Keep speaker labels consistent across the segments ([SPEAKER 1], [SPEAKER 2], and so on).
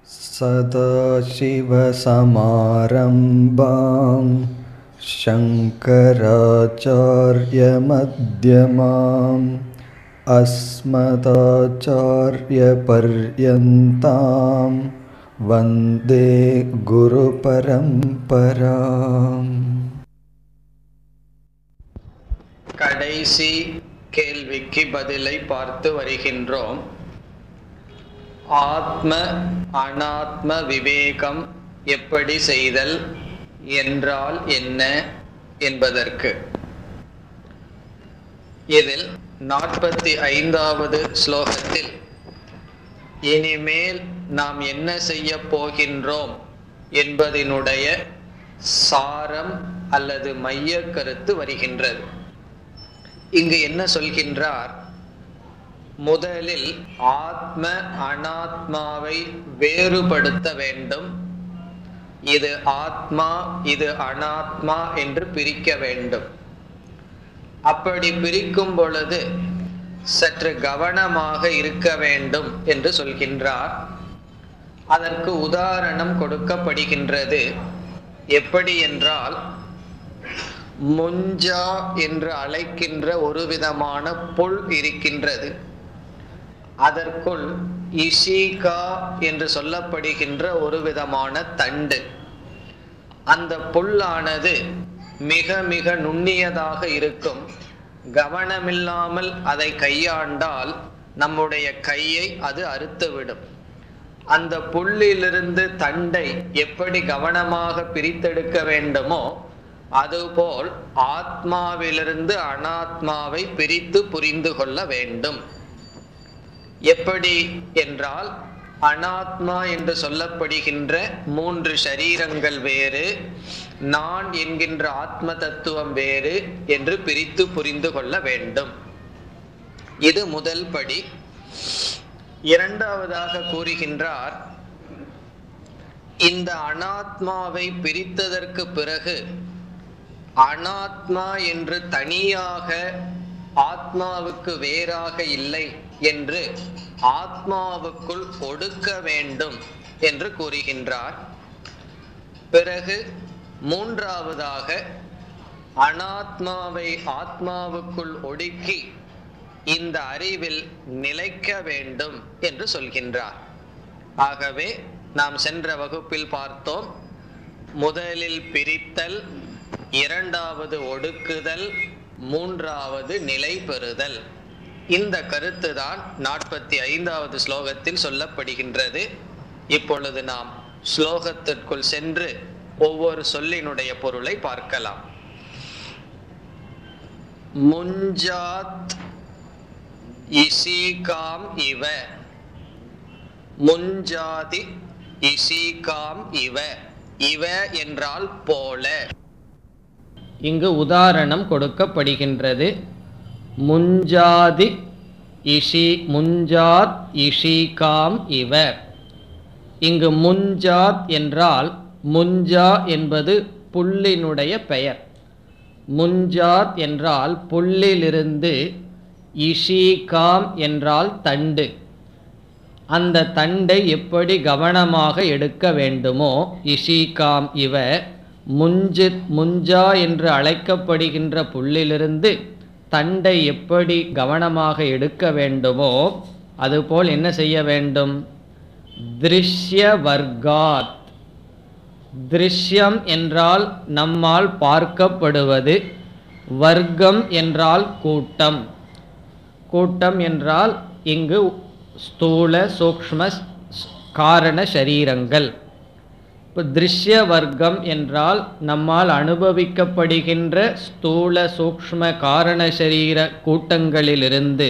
[SPEAKER 1] सदाशिवसमारम्भां शङ्कराचार्यमध्यमाम् अस्मदाचार्यपर्यन्तां वन्दे गुरुपरम्पराम्
[SPEAKER 2] கடைசி கேள்விக்கு பதிலை பார்த்து வருகின்றோம் ஆத்ம அனாத்ம விவேகம் எப்படி செய்தல் என்றால் என்ன என்பதற்கு இதில் நாற்பத்தி ஐந்தாவது ஸ்லோகத்தில் இனிமேல் நாம் என்ன செய்ய போகின்றோம் என்பதினுடைய சாரம் அல்லது மைய கருத்து வருகின்றது இங்கு என்ன சொல்கின்றார் முதலில் ஆத்ம அனாத்மாவை வேறுபடுத்த வேண்டும் இது ஆத்மா இது அனாத்மா என்று பிரிக்க வேண்டும் அப்படி பிரிக்கும் பொழுது சற்று கவனமாக இருக்க வேண்டும் என்று சொல்கின்றார் அதற்கு உதாரணம் கொடுக்கப்படுகின்றது எப்படி என்றால் முஞ்சா என்று அழைக்கின்ற ஒரு விதமான புல் இருக்கின்றது அதற்குள் இஷிகா என்று சொல்லப்படுகின்ற ஒரு விதமான தண்டு அந்த புல்லானது மிக மிக நுண்ணியதாக இருக்கும் கவனமில்லாமல் அதை கையாண்டால் நம்முடைய கையை அது அறுத்துவிடும் அந்த புல்லிலிருந்து தண்டை எப்படி கவனமாக பிரித்தெடுக்க வேண்டுமோ அதுபோல் ஆத்மாவிலிருந்து அனாத்மாவை பிரித்து புரிந்து கொள்ள வேண்டும் எப்படி என்றால் அனாத்மா என்று சொல்லப்படுகின்ற மூன்று சரீரங்கள் வேறு நான் என்கின்ற ஆத்ம தத்துவம் வேறு என்று பிரித்து புரிந்து கொள்ள வேண்டும் இது முதல் படி இரண்டாவதாக கூறுகின்றார் இந்த அனாத்மாவை பிரித்ததற்கு பிறகு அனாத்மா என்று தனியாக ஆத்மாவுக்கு வேறாக இல்லை என்று ஆத்மாவுக்குள் ஒடுக்க வேண்டும் என்று கூறுகின்றார் பிறகு மூன்றாவதாக அனாத்மாவை ஆத்மாவுக்குள் ஒடுக்கி இந்த அறிவில் நிலைக்க வேண்டும் என்று சொல்கின்றார் ஆகவே நாம் சென்ற வகுப்பில் பார்த்தோம் முதலில் பிரித்தல் இரண்டாவது ஒடுக்குதல் மூன்றாவது நிலை பெறுதல் இந்த கருத்து தான் நாற்பத்தி ஐந்தாவது ஸ்லோகத்தில் சொல்லப்படுகின்றது இப்பொழுது நாம் ஸ்லோகத்திற்குள் சென்று ஒவ்வொரு சொல்லினுடைய பொருளை பார்க்கலாம் முஞ்சாத் இசீகாம் இவ முஞ்சாதி இசீகாம் இவ இவ என்றால் போல இங்கு உதாரணம் கொடுக்கப்படுகின்றது முஞ்சாதி இஷி முஞ்சாத் இஷிகாம் இவ இங்கு முஞ்சாத் என்றால் முஞ்சா என்பது புல்லினுடைய பெயர் முஞ்சாத் என்றால் புல்லிலிருந்து இஷிகாம் என்றால் தண்டு அந்த தண்டை எப்படி கவனமாக எடுக்க வேண்டுமோ இஷிகாம் இவ முஞ்சு முஞ்சா என்று அழைக்கப்படுகின்ற புல்லிலிருந்து தண்டை எப்படி கவனமாக எடுக்க வேண்டுமோ அதுபோல் என்ன செய்ய வேண்டும் திருஷ்ய வர்க்காத் திருஷ்யம் என்றால் நம்மால் பார்க்கப்படுவது வர்க்கம் என்றால் கூட்டம் கூட்டம் என்றால் இங்கு ஸ்தூல சூக்ஷ்ம காரண சரீரங்கள் இப்போ திருஷ்ய வர்க்கம் என்றால் நம்மால் அனுபவிக்கப்படுகின்ற ஸ்தூல சூக்ஷ்ம காரண சரீர கூட்டங்களிலிருந்து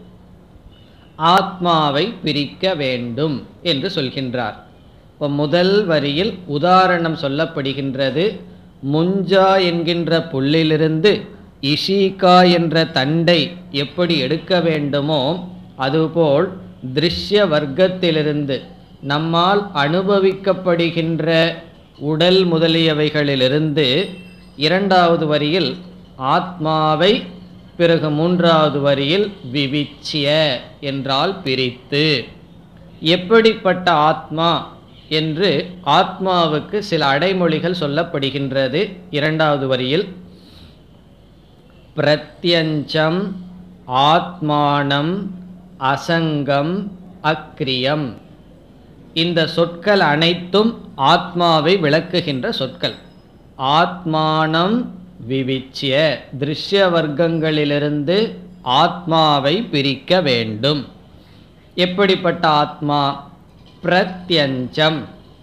[SPEAKER 2] ஆத்மாவை பிரிக்க வேண்டும் என்று சொல்கின்றார் இப்போ முதல் வரியில் உதாரணம் சொல்லப்படுகின்றது முஞ்சா என்கின்ற புல்லிலிருந்து இஷிகா என்ற தண்டை எப்படி எடுக்க வேண்டுமோ அதுபோல் திருஷ்ய வர்க்கத்திலிருந்து நம்மால் அனுபவிக்கப்படுகின்ற உடல் முதலியவைகளிலிருந்து இரண்டாவது வரியில் ஆத்மாவை பிறகு மூன்றாவது வரியில் விவிச்சிய என்றால் பிரித்து எப்படிப்பட்ட ஆத்மா என்று ஆத்மாவுக்கு சில அடைமொழிகள் சொல்லப்படுகின்றது இரண்டாவது வரியில் பிரத்யஞ்சம் ஆத்மானம் அசங்கம் அக்ரியம் இந்த சொற்கள் அனைத்தும் ஆத்மாவை விளக்குகின்ற சொற்கள் ஆத்மானம் விவிச்சிய திருஷ்ய வர்க்கங்களிலிருந்து ஆத்மாவை பிரிக்க வேண்டும் எப்படிப்பட்ட ஆத்மா பிரத்யஞ்சம்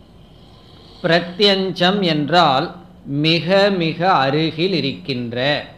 [SPEAKER 2] பிரத்யஞ்சம் என்றால் மிக மிக அருகில் இருக்கின்ற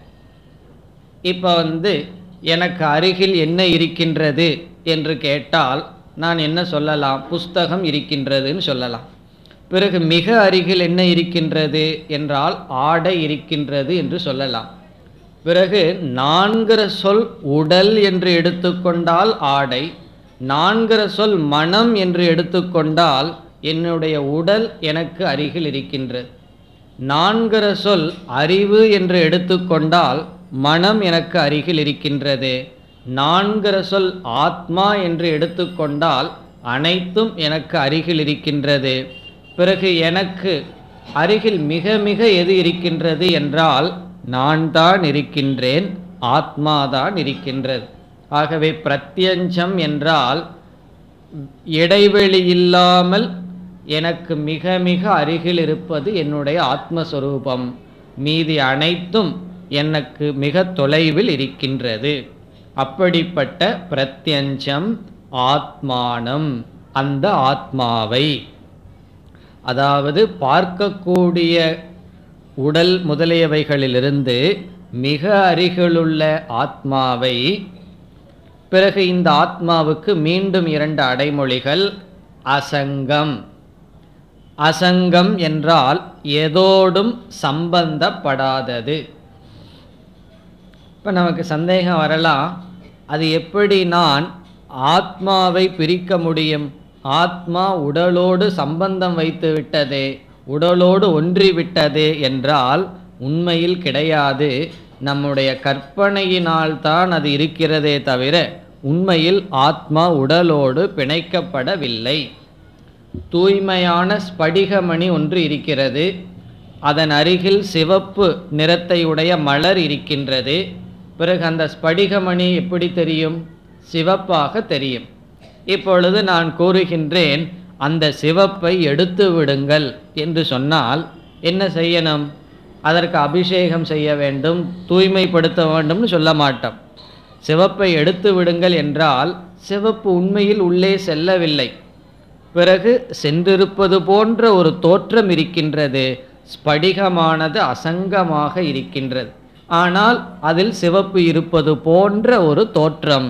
[SPEAKER 2] இப்போ வந்து எனக்கு அருகில் என்ன இருக்கின்றது என்று கேட்டால் நான் என்ன சொல்லலாம் புஸ்தகம் இருக்கின்றதுன்னு சொல்லலாம் பிறகு மிக அருகில் என்ன இருக்கின்றது என்றால் ஆடை இருக்கின்றது என்று சொல்லலாம் பிறகு நான்கிற சொல் உடல் என்று எடுத்துக்கொண்டால் ஆடை நான்கிற சொல் மனம் என்று எடுத்துக்கொண்டால் என்னுடைய உடல் எனக்கு அருகில் இருக்கின்றது நான்கிற சொல் அறிவு என்று எடுத்துக்கொண்டால் மனம் எனக்கு அருகில் இருக்கின்றது நான்கிற சொல் ஆத்மா என்று எடுத்துக்கொண்டால் அனைத்தும் எனக்கு அருகில் இருக்கின்றது பிறகு எனக்கு அருகில் மிக மிக எது இருக்கின்றது என்றால் நான் தான் இருக்கின்றேன் ஆத்மாதான் இருக்கின்றது ஆகவே பிரத்யஞ்சம் என்றால் இடைவெளி இல்லாமல் எனக்கு மிக மிக அருகில் இருப்பது என்னுடைய ஆத்மஸ்வரூபம் மீதி அனைத்தும் எனக்கு மிக தொலைவில் இருக்கின்றது அப்படிப்பட்ட பிரத்யஞ்சம் ஆத்மானம் அந்த ஆத்மாவை அதாவது பார்க்கக்கூடிய உடல் முதலியவைகளிலிருந்து மிக அருகிலுள்ள ஆத்மாவை பிறகு இந்த ஆத்மாவுக்கு மீண்டும் இரண்டு அடைமொழிகள் அசங்கம் அசங்கம் என்றால் எதோடும் சம்பந்தப்படாதது இப்போ நமக்கு சந்தேகம் வரலாம் அது எப்படி நான் ஆத்மாவை பிரிக்க முடியும் ஆத்மா உடலோடு சம்பந்தம் வைத்து விட்டதே உடலோடு ஒன்றி விட்டதே என்றால் உண்மையில் கிடையாது நம்முடைய கற்பனையினால் தான் அது இருக்கிறதே தவிர உண்மையில் ஆத்மா உடலோடு பிணைக்கப்படவில்லை தூய்மையான ஸ்படிகமணி ஒன்று இருக்கிறது அதன் அருகில் சிவப்பு நிறத்தை உடைய மலர் இருக்கின்றது பிறகு அந்த ஸ்படிகமணி எப்படி தெரியும் சிவப்பாக தெரியும் இப்பொழுது நான் கூறுகின்றேன் அந்த சிவப்பை எடுத்து விடுங்கள் என்று சொன்னால் என்ன செய்யணும் அதற்கு அபிஷேகம் செய்ய வேண்டும் தூய்மைப்படுத்த வேண்டும்னு சொல்ல மாட்டோம் சிவப்பை எடுத்து விடுங்கள் என்றால் சிவப்பு உண்மையில் உள்ளே செல்லவில்லை பிறகு சென்றிருப்பது போன்ற ஒரு தோற்றம் இருக்கின்றது ஸ்படிகமானது அசங்கமாக இருக்கின்றது ஆனால் அதில் சிவப்பு இருப்பது போன்ற ஒரு தோற்றம்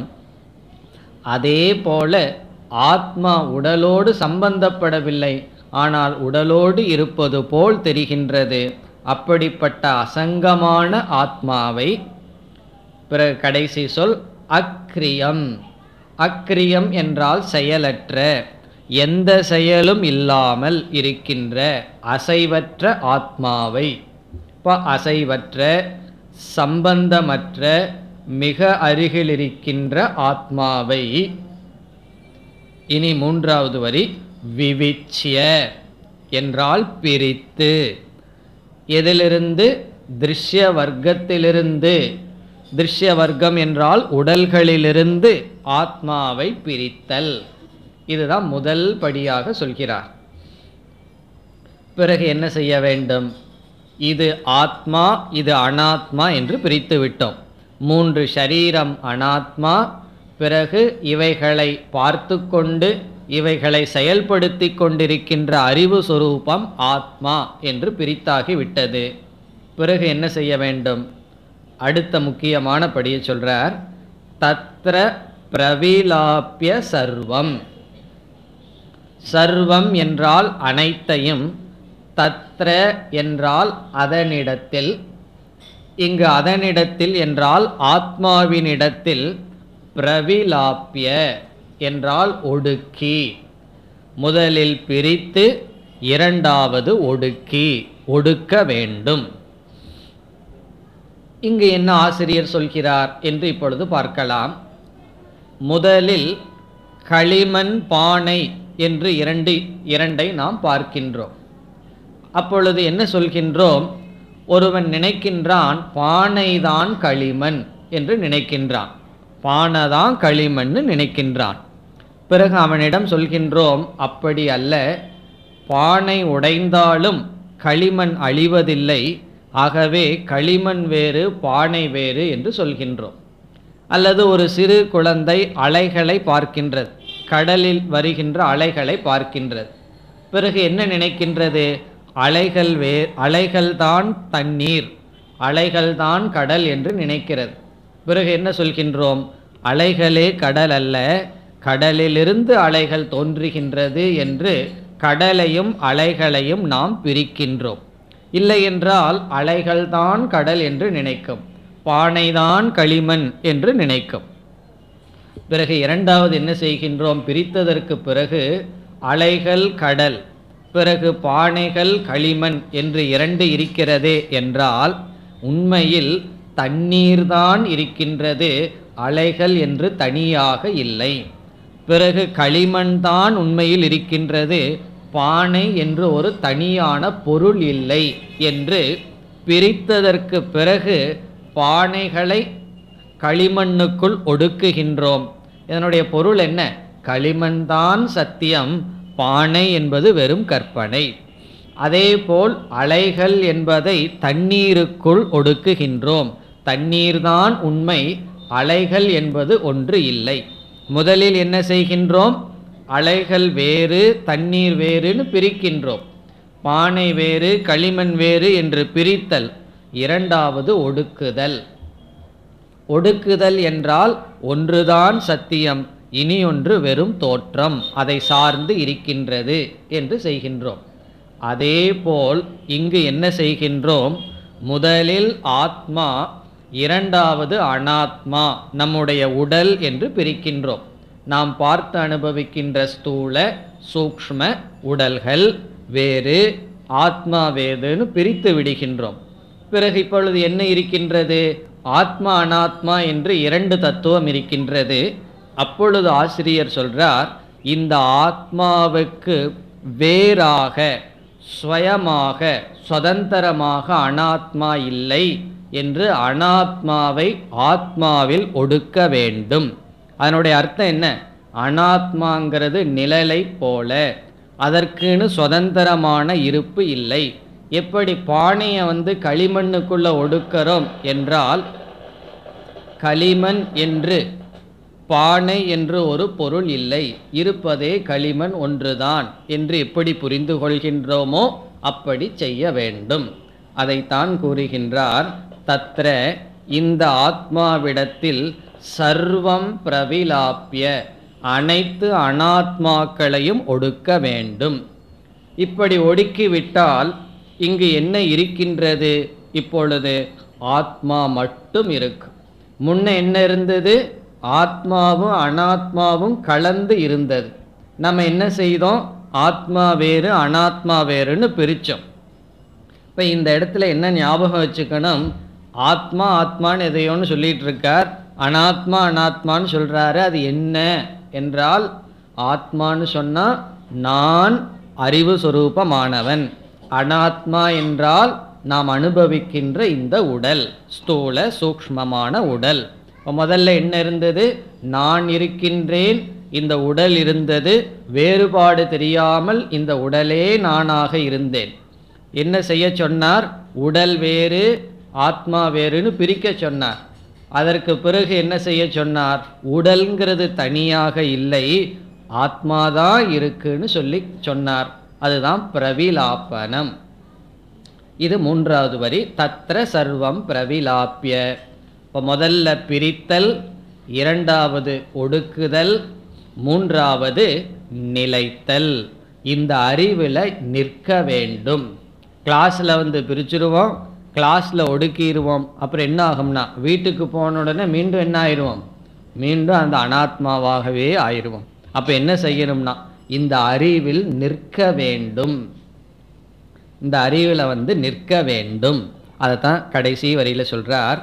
[SPEAKER 2] அதே போல ஆத்மா உடலோடு சம்பந்தப்படவில்லை ஆனால் உடலோடு இருப்பது போல் தெரிகின்றது அப்படிப்பட்ட அசங்கமான ஆத்மாவை பிறகு கடைசி சொல் அக்ரியம் அக்ரியம் என்றால் செயலற்ற எந்த செயலும் இல்லாமல் இருக்கின்ற அசைவற்ற ஆத்மாவை இப்போ அசைவற்ற சம்பந்தமற்ற மிக அருகில் இருக்கின்ற ஆத்மாவை இனி மூன்றாவது வரி விவிச்சிய என்றால் பிரித்து எதிலிருந்து திருஷ்ய வர்க்கத்திலிருந்து திருஷ்ய வர்க்கம் என்றால் உடல்களிலிருந்து ஆத்மாவை பிரித்தல் இதுதான் முதல் படியாக சொல்கிறார் பிறகு என்ன செய்ய வேண்டும் இது ஆத்மா இது அனாத்மா என்று பிரித்து விட்டோம் மூன்று ஷரீரம் அனாத்மா பிறகு இவைகளை பார்த்து கொண்டு இவைகளை செயல்படுத்தி கொண்டிருக்கின்ற அறிவு சொரூபம் ஆத்மா என்று பிரித்தாகி விட்டது பிறகு என்ன செய்ய வேண்டும் அடுத்த முக்கியமான படியை சொல்றார் தத்ர பிரவிலாப்பிய சர்வம் சர்வம் என்றால் அனைத்தையும் தத்ர என்றால் அதனிடத்தில் இங்கு அதனிடத்தில் என்றால் ஆத்மாவினிடத்தில் பிரவிலாப்பிய என்றால் ஒடுக்கி முதலில் பிரித்து இரண்டாவது ஒடுக்கி ஒடுக்க வேண்டும் இங்கு என்ன ஆசிரியர் சொல்கிறார் என்று இப்பொழுது பார்க்கலாம் முதலில் களிமண் பானை என்று இரண்டு இரண்டை நாம் பார்க்கின்றோம் அப்பொழுது என்ன சொல்கின்றோம் ஒருவன் நினைக்கின்றான் பானைதான் களிமண் என்று நினைக்கின்றான் பானைதான் களிமண்னு நினைக்கின்றான் பிறகு அவனிடம் சொல்கின்றோம் அப்படி அல்ல பானை உடைந்தாலும் களிமண் அழிவதில்லை ஆகவே களிமண் வேறு பானை வேறு என்று சொல்கின்றோம் அல்லது ஒரு சிறு குழந்தை அலைகளை பார்க்கின்றது கடலில் வருகின்ற அலைகளை பார்க்கின்றது பிறகு என்ன நினைக்கின்றது அலைகள் வே அலைகள்தான் தண்ணீர் அலைகள்தான் கடல் என்று நினைக்கிறது பிறகு என்ன சொல்கின்றோம் அலைகளே கடல் அல்ல கடலிலிருந்து அலைகள் தோன்றுகின்றது என்று கடலையும் அலைகளையும் நாம் பிரிக்கின்றோம் இல்லை என்றால் அலைகள்தான் கடல் என்று நினைக்கும் பானைதான் களிமண் என்று நினைக்கும் பிறகு இரண்டாவது என்ன செய்கின்றோம் பிரித்ததற்கு பிறகு அலைகள் கடல் பிறகு பானைகள் களிமண் என்று இரண்டு இருக்கிறதே என்றால் உண்மையில் தண்ணீர்தான் இருக்கின்றது அலைகள் என்று தனியாக இல்லை பிறகு களிமண் தான் உண்மையில் இருக்கின்றது பானை என்று ஒரு தனியான பொருள் இல்லை என்று பிரித்ததற்கு பிறகு பானைகளை களிமண்ணுக்குள் ஒடுக்குகின்றோம் இதனுடைய பொருள் என்ன களிமண்தான் சத்தியம் பானை என்பது வெறும் கற்பனை அதேபோல் அலைகள் என்பதை தண்ணீருக்குள் ஒடுக்குகின்றோம் தண்ணீர்தான் உண்மை அலைகள் என்பது ஒன்று இல்லை முதலில் என்ன செய்கின்றோம் அலைகள் வேறு தண்ணீர் வேறுன்னு பிரிக்கின்றோம் பானை வேறு களிமண் வேறு என்று பிரித்தல் இரண்டாவது ஒடுக்குதல் ஒடுக்குதல் என்றால் ஒன்றுதான் சத்தியம் இனி ஒன்று வெறும் தோற்றம் அதை சார்ந்து இருக்கின்றது என்று செய்கின்றோம் அதேபோல் இங்கு என்ன செய்கின்றோம் முதலில் ஆத்மா இரண்டாவது அனாத்மா நம்முடைய உடல் என்று பிரிக்கின்றோம் நாம் பார்த்து அனுபவிக்கின்ற ஸ்தூல சூக்ஷ்ம உடல்கள் வேறு ஆத்மா வேறுன்னு பிரித்து விடுகின்றோம் பிறகு இப்பொழுது என்ன இருக்கின்றது ஆத்மா அனாத்மா என்று இரண்டு தத்துவம் இருக்கின்றது அப்பொழுது ஆசிரியர் சொல்றார் இந்த ஆத்மாவுக்கு வேறாக ஸ்வயமாக சுதந்திரமாக அனாத்மா இல்லை என்று அனாத்மாவை ஆத்மாவில் ஒடுக்க வேண்டும் அதனுடைய அர்த்தம் என்ன அனாத்மாங்கிறது நிழலை போல அதற்குன்னு சுதந்திரமான இருப்பு இல்லை எப்படி பானையை வந்து களிமண்ணுக்குள்ள ஒடுக்கிறோம் என்றால் களிமண் என்று பானை என்று ஒரு பொருள் இல்லை இருப்பதே களிமண் ஒன்றுதான் என்று எப்படி புரிந்து கொள்கின்றோமோ அப்படி செய்ய வேண்டும் அதைத்தான் கூறுகின்றார் தத்ர இந்த ஆத்மாவிடத்தில் சர்வம் பிரவிலாப்பிய அனைத்து அனாத்மாக்களையும் ஒடுக்க வேண்டும் இப்படி ஒடுக்கிவிட்டால் இங்கு என்ன இருக்கின்றது இப்பொழுது ஆத்மா மட்டும் இருக்கு முன்ன என்ன இருந்தது ஆத்மாவும் அனாத்மாவும் கலந்து இருந்தது நம்ம என்ன செய்தோம் ஆத்மா வேறு அனாத்மா வேறுன்னு பிரித்தோம் இப்போ இந்த இடத்துல என்ன ஞாபகம் வச்சுக்கணும் ஆத்மா ஆத்மான்னு எதையோன்னு சொல்லிட்டு இருக்கார் அனாத்மா அனாத்மான்னு சொல்றாரு அது என்ன என்றால் ஆத்மான்னு சொன்னா நான் அறிவு சொரூபமானவன் அனாத்மா என்றால் நாம் அனுபவிக்கின்ற இந்த உடல் ஸ்தூல சூக்ஷ்மமான உடல் இப்போ முதல்ல என்ன இருந்தது நான் இருக்கின்றேன் இந்த உடல் இருந்தது வேறுபாடு தெரியாமல் இந்த உடலே நானாக இருந்தேன் என்ன செய்ய சொன்னார் உடல் வேறு ஆத்மா வேறுன்னு பிரிக்க சொன்னார் அதற்கு பிறகு என்ன செய்ய சொன்னார் உடல்ங்கிறது தனியாக இல்லை ஆத்மாதான் இருக்குன்னு சொல்லி சொன்னார் அதுதான் பிரவிலாப்பனம் இது மூன்றாவது வரி தத்ர சர்வம் பிரவிலாப்பிய இப்போ முதல்ல பிரித்தல் இரண்டாவது ஒடுக்குதல் மூன்றாவது நிலைத்தல் இந்த அறிவில் நிற்க வேண்டும் கிளாஸில் வந்து பிரிச்சிருவோம் கிளாஸில் ஒடுக்கிடுவோம் அப்புறம் என்ன ஆகும்னா வீட்டுக்கு போன உடனே மீண்டும் என்ன ஆயிடுவோம் மீண்டும் அந்த அனாத்மாவாகவே ஆயிடுவோம் அப்போ என்ன செய்யணும்னா இந்த அறிவில் நிற்க வேண்டும் இந்த அறிவில் வந்து நிற்க வேண்டும் அதை தான் கடைசி வரியில் சொல்றார்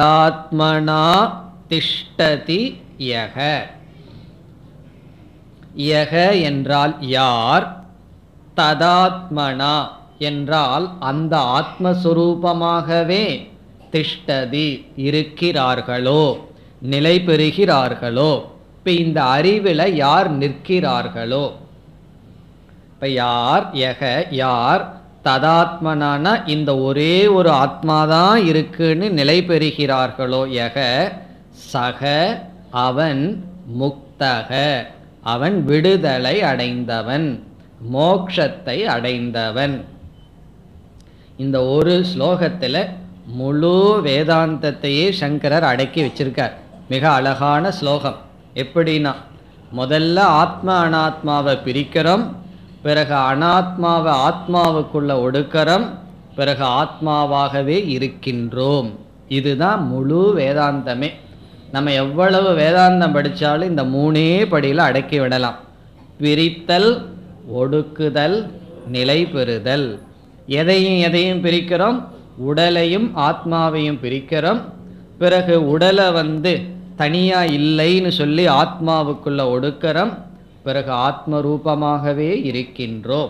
[SPEAKER 2] ததாத்மனா திஷ்டதி யக யக என்றால் யார் ததாத்மனா என்றால் அந்த ஆத்மஸ்வரூபமாகவே திஷ்டதி இருக்கிறார்களோ நிலை பெறுகிறார்களோ இப்போ இந்த அறிவில் யார் நிற்கிறார்களோ இப்போ யார் யக யார் ததாத்மனான இந்த ஒரே ஒரு ஆத்மாதான் இருக்குன்னு நிலை பெறுகிறார்களோ யக சக அவன் முக்தக அவன் விடுதலை அடைந்தவன் மோக்ஷத்தை அடைந்தவன் இந்த ஒரு ஸ்லோகத்தில் முழு வேதாந்தத்தையே சங்கரர் அடக்கி வச்சிருக்கார் மிக அழகான ஸ்லோகம் எப்படின்னா முதல்ல ஆத்ம அனாத்மாவை பிரிக்கிறோம் பிறகு அனாத்மாவை ஆத்மாவுக்குள்ள ஒடுக்கிறோம் பிறகு ஆத்மாவாகவே இருக்கின்றோம் இதுதான் முழு வேதாந்தமே நம்ம எவ்வளவு வேதாந்தம் படித்தாலும் இந்த மூணே படியில் அடக்கி விடலாம் பிரித்தல் ஒடுக்குதல் நிலை பெறுதல் எதையும் எதையும் பிரிக்கிறோம் உடலையும் ஆத்மாவையும் பிரிக்கிறோம் பிறகு உடலை வந்து தனியாக இல்லைன்னு சொல்லி ஆத்மாவுக்குள்ள ஒடுக்கிறோம் பிறகு ஆத்ம ரூபமாகவே இருக்கின்றோம்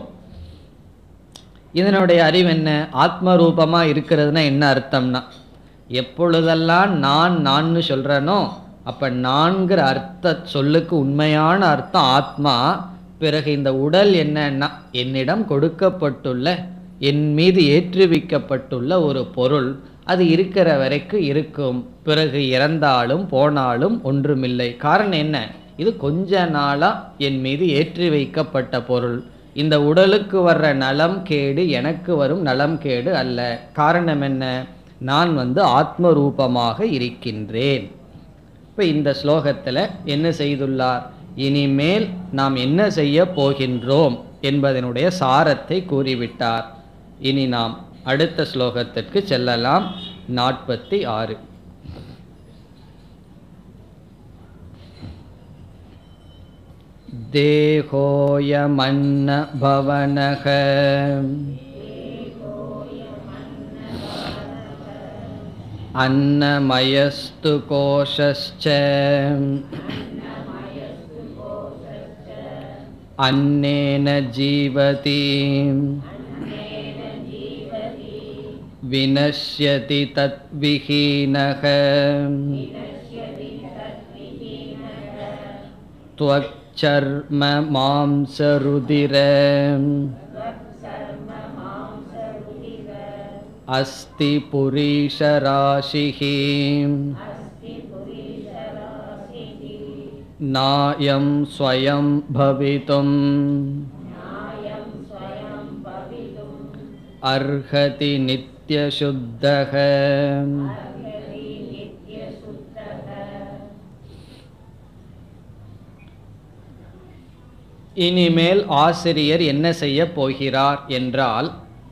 [SPEAKER 2] இதனுடைய அறிவு என்ன ஆத்ம ரூபமாக இருக்கிறதுனா என்ன அர்த்தம்னா எப்பொழுதெல்லாம் நான் நான்னு சொல்கிறேனோ அப்போ நான்கிற அர்த்த சொல்லுக்கு உண்மையான அர்த்தம் ஆத்மா பிறகு இந்த உடல் என்னன்னா என்னிடம் கொடுக்கப்பட்டுள்ள என் மீது ஏற்றுவிக்கப்பட்டுள்ள ஒரு பொருள் அது இருக்கிற வரைக்கும் இருக்கும் பிறகு இறந்தாலும் போனாலும் ஒன்றுமில்லை காரணம் என்ன இது கொஞ்ச நாளாக என் மீது ஏற்றி வைக்கப்பட்ட பொருள் இந்த உடலுக்கு வர்ற நலம் கேடு எனக்கு வரும் நலம் கேடு அல்ல காரணம் என்ன நான் வந்து ஆத்ம ரூபமாக இருக்கின்றேன் இப்போ இந்த ஸ்லோகத்தில் என்ன செய்துள்ளார் இனிமேல் நாம் என்ன செய்ய போகின்றோம் என்பதனுடைய சாரத்தை கூறிவிட்டார் இனி நாம் அடுத்த ஸ்லோகத்திற்கு செல்லலாம் நாற்பத்தி ஆறு தேகோயமன்ன பவனக अन्नमयस्तु कोशश्च अन्नेन जीवति विनश्यति तद्विहीनः त्वक्चर्म मांसरुधिर अस्ति पुरीशराशिः नायं स्वयं भवितुम् अर्हति नित्यशुद्धः இனிமேல் ஆசிரியர் என்ன செய்ய போகிறார் என்றால்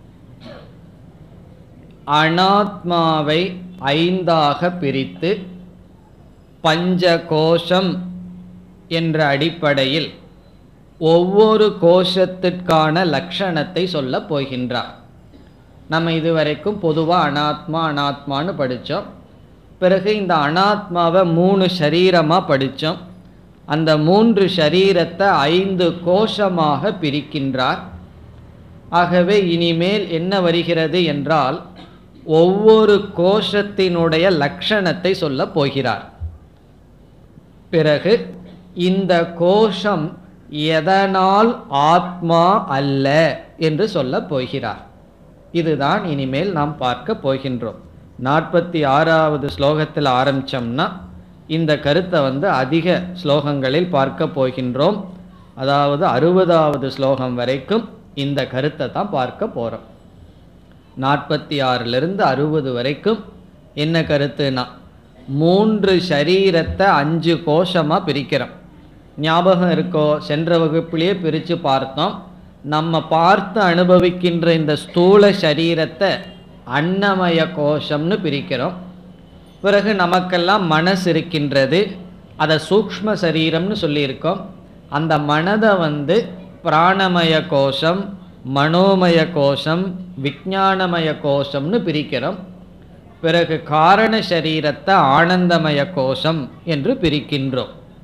[SPEAKER 2] அனாத்மாவை ஐந்தாக பிரித்து பஞ்ச கோஷம் என்ற அடிப்படையில் ஒவ்வொரு கோஷத்திற்கான லட்சணத்தை சொல்ல போகின்றார் நம்ம இதுவரைக்கும் பொதுவாக அனாத்மா அனாத்மான்னு படித்தோம் பிறகு இந்த அனாத்மாவை மூணு சரீரமாக படித்தோம் அந்த மூன்று சரீரத்தை ஐந்து கோஷமாக பிரிக்கின்றார் ஆகவே இனிமேல் என்ன வருகிறது என்றால் ஒவ்வொரு கோஷத்தினுடைய லட்சணத்தை சொல்ல போகிறார் பிறகு இந்த கோஷம் எதனால் ஆத்மா அல்ல என்று சொல்ல போகிறார் இதுதான் இனிமேல் நாம் பார்க்க போகின்றோம் நாற்பத்தி ஆறாவது ஸ்லோகத்தில் ஆரம்பித்தோம்னா இந்த கருத்தை வந்து அதிக ஸ்லோகங்களில் பார்க்க போகின்றோம் அதாவது அறுபதாவது ஸ்லோகம் வரைக்கும் இந்த கருத்தை தான் பார்க்க போகிறோம் நாற்பத்தி ஆறிலிருந்து அறுபது வரைக்கும் என்ன கருத்துனா மூன்று சரீரத்தை அஞ்சு கோஷமாக பிரிக்கிறோம் ஞாபகம் இருக்கோ சென்ற வகுப்பிலேயே பிரித்து பார்த்தோம் நம்ம பார்த்து அனுபவிக்கின்ற இந்த ஸ்தூல சரீரத்தை அன்னமய கோஷம்னு பிரிக்கிறோம் பிறகு நமக்கெல்லாம் மனசு இருக்கின்றது அதை சூக்ஷ்ம சரீரம்னு சொல்லியிருக்கோம் அந்த மனதை வந்து பிராணமய கோஷம் மனோமய கோஷம் விஞ்ஞானமய கோஷம்னு பிரிக்கிறோம் பிறகு காரண சரீரத்தை ஆனந்தமய கோஷம் என்று பிரிக்கின்றோம்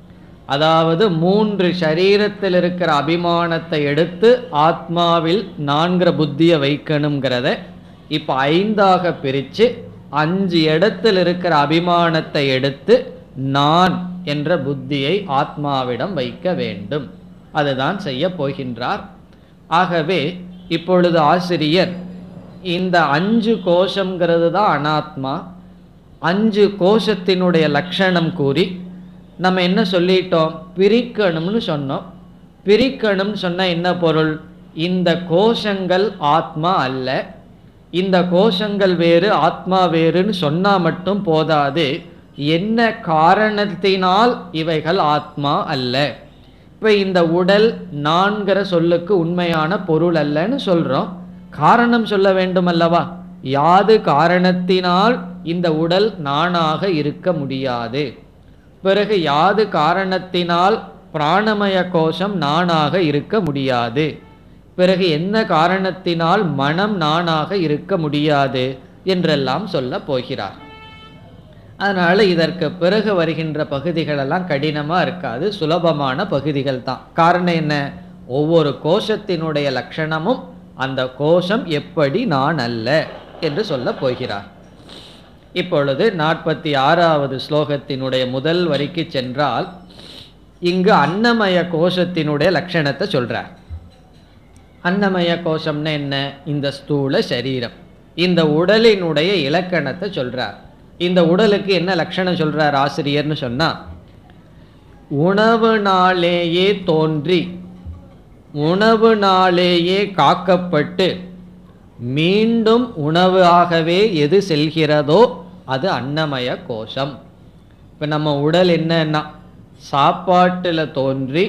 [SPEAKER 2] அதாவது மூன்று சரீரத்தில் இருக்கிற அபிமானத்தை எடுத்து ஆத்மாவில் நான்கிற புத்தியை வைக்கணுங்கிறத இப்போ ஐந்தாக பிரித்து அஞ்சு இடத்தில் இருக்கிற அபிமானத்தை எடுத்து நான் என்ற புத்தியை ஆத்மாவிடம் வைக்க வேண்டும் அதுதான் செய்ய போகின்றார் ஆகவே இப்பொழுது ஆசிரியர் இந்த அஞ்சு கோஷங்கிறது தான் அனாத்மா அஞ்சு கோஷத்தினுடைய லட்சணம் கூறி நம்ம என்ன சொல்லிட்டோம் பிரிக்கணும்னு சொன்னோம் பிரிக்கணும்னு சொன்ன என்ன பொருள் இந்த கோஷங்கள் ஆத்மா அல்ல இந்த கோஷங்கள் வேறு ஆத்மா வேறுன்னு சொன்னா மட்டும் போதாது என்ன காரணத்தினால் இவைகள் ஆத்மா அல்ல இப்போ இந்த உடல் நான்கிற சொல்லுக்கு உண்மையான பொருள் அல்லன்னு சொல்றோம் காரணம் சொல்ல வேண்டும் அல்லவா யாது காரணத்தினால் இந்த உடல் நானாக இருக்க முடியாது பிறகு யாது காரணத்தினால் பிராணமய கோஷம் நானாக இருக்க முடியாது பிறகு என்ன காரணத்தினால் மனம் நானாக இருக்க முடியாது என்றெல்லாம் சொல்ல போகிறார் அதனால இதற்கு பிறகு வருகின்ற பகுதிகளெல்லாம் கடினமா இருக்காது சுலபமான பகுதிகள் தான் காரணம் என்ன ஒவ்வொரு கோஷத்தினுடைய லட்சணமும் அந்த கோஷம் எப்படி நான் அல்ல என்று சொல்ல போகிறார் இப்பொழுது நாற்பத்தி ஆறாவது ஸ்லோகத்தினுடைய முதல் வரிக்கு சென்றால் இங்கு அன்னமய கோஷத்தினுடைய லட்சணத்தை சொல்றார் அன்னமய கோஷம்னா என்ன இந்த ஸ்தூல சரீரம் இந்த உடலினுடைய இலக்கணத்தை சொல்றார் இந்த உடலுக்கு என்ன லட்சணம் சொல்றார் ஆசிரியர்னு சொன்னா உணவுனாலேயே தோன்றி உணவுனாலேயே காக்கப்பட்டு மீண்டும் உணவு ஆகவே எது செல்கிறதோ அது அன்னமய கோஷம் இப்போ நம்ம உடல் என்னன்னா சாப்பாட்டில் தோன்றி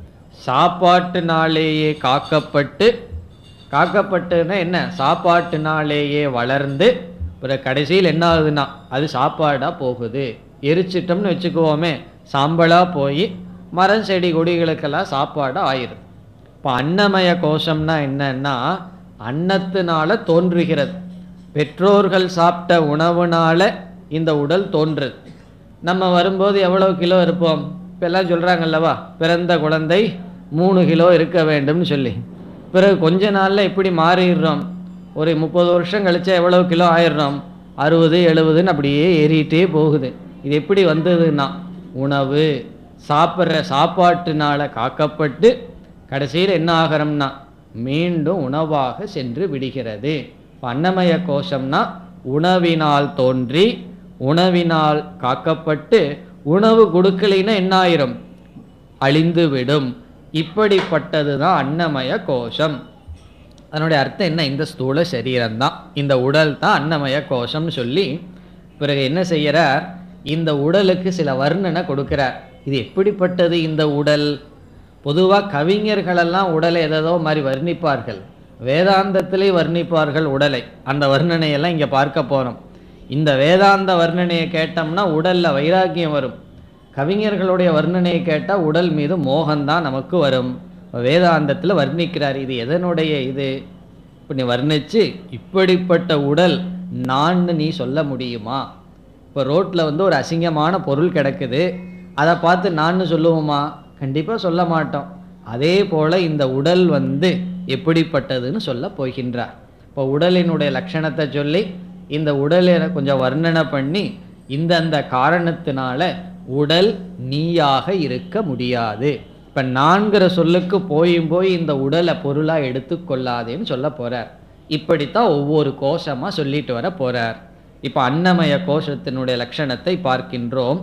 [SPEAKER 2] சாப்பாட்டுனாலேயே காக்கப்பட்டு காக்கப்பட்டுன்னா என்ன சாப்பாட்டுனாலேயே வளர்ந்து பிறகு கடைசியில் என்ன ஆகுதுன்னா அது சாப்பாடாக போகுது எரிச்சிட்டோம்னு வச்சுக்குவோமே சாம்பலாக போய் மரம் செடி கொடிகளுக்கெல்லாம் சாப்பாடாக ஆயிரும் இப்போ அன்னமய கோஷம்னா என்னன்னா அன்னத்தினால தோன்றுகிறது பெற்றோர்கள் சாப்பிட்ட உணவுனால இந்த உடல் தோன்றுது நம்ம வரும்போது எவ்வளவு கிலோ இருப்போம் இப்போ எல்லாம் சொல்கிறாங்கல்லவா பிறந்த குழந்தை மூணு கிலோ இருக்க வேண்டும்னு சொல்லி பிறகு கொஞ்ச நாளில் இப்படி மாறிடுறோம் ஒரு முப்பது வருஷம் கழிச்சா எவ்வளவு கிலோ ஆயிடுறோம் அறுபது எழுபதுன்னு அப்படியே ஏறிட்டே போகுது இது எப்படி வந்ததுன்னா உணவு சாப்பிட்ற சாப்பாட்டுனால காக்கப்பட்டு கடைசியில் என்ன ஆகிறோம்னா மீண்டும் உணவாக சென்று விடுகிறது இப்ப அன்னமய கோஷம்னா உணவினால் தோன்றி உணவினால் காக்கப்பட்டு உணவு கொடுக்கலைன்னா என்ன ஆயிரும் அழிந்து விடும் இப்படிப்பட்டது தான் அன்னமய கோஷம் அதனுடைய அர்த்தம் என்ன இந்த ஸ்தூல சரீரம்தான் இந்த உடல் தான் அன்னமய கோஷம்னு சொல்லி பிறகு என்ன செய்யறார் இந்த உடலுக்கு சில வர்ணனை கொடுக்கிறார் இது எப்படிப்பட்டது இந்த உடல் பொதுவாக கவிஞர்களெல்லாம் உடலை எதோ மாதிரி வர்ணிப்பார்கள் வேதாந்தத்திலே வர்ணிப்பார்கள் உடலை அந்த வர்ணனையெல்லாம் இங்கே பார்க்க போகிறோம் இந்த வேதாந்த வர்ணனையை கேட்டோம்னா உடல்ல வைராக்கியம் வரும் கவிஞர்களுடைய வர்ணனையை கேட்டால் உடல் மீது மோகம்தான் நமக்கு வரும் வேதாந்தத்தில் வர்ணிக்கிறார் இது எதனுடைய இது இப்படி வர்ணிச்சு இப்படிப்பட்ட உடல் நான்னு நீ சொல்ல முடியுமா இப்போ ரோட்டில் வந்து ஒரு அசிங்கமான பொருள் கிடக்குது அதை பார்த்து நான்னு சொல்லுவோமா கண்டிப்பாக சொல்ல மாட்டோம் அதே போல் இந்த உடல் வந்து எப்படிப்பட்டதுன்னு சொல்ல போகின்றார் இப்போ உடலினுடைய லட்சணத்தை சொல்லி இந்த உடலை கொஞ்சம் வர்ணனை பண்ணி இந்தந்த காரணத்தினால உடல் நீயாக இருக்க முடியாது இப்போ நான்கிற சொல்லுக்கு போயும் போய் இந்த உடலை பொருளாக எடுத்துக்கொள்ளாதேன்னு சொல்ல போறார் இப்படித்தான் ஒவ்வொரு கோஷமாக சொல்லிட்டு வர போறார் இப்போ அன்னமய கோஷத்தினுடைய லட்சணத்தை பார்க்கின்றோம்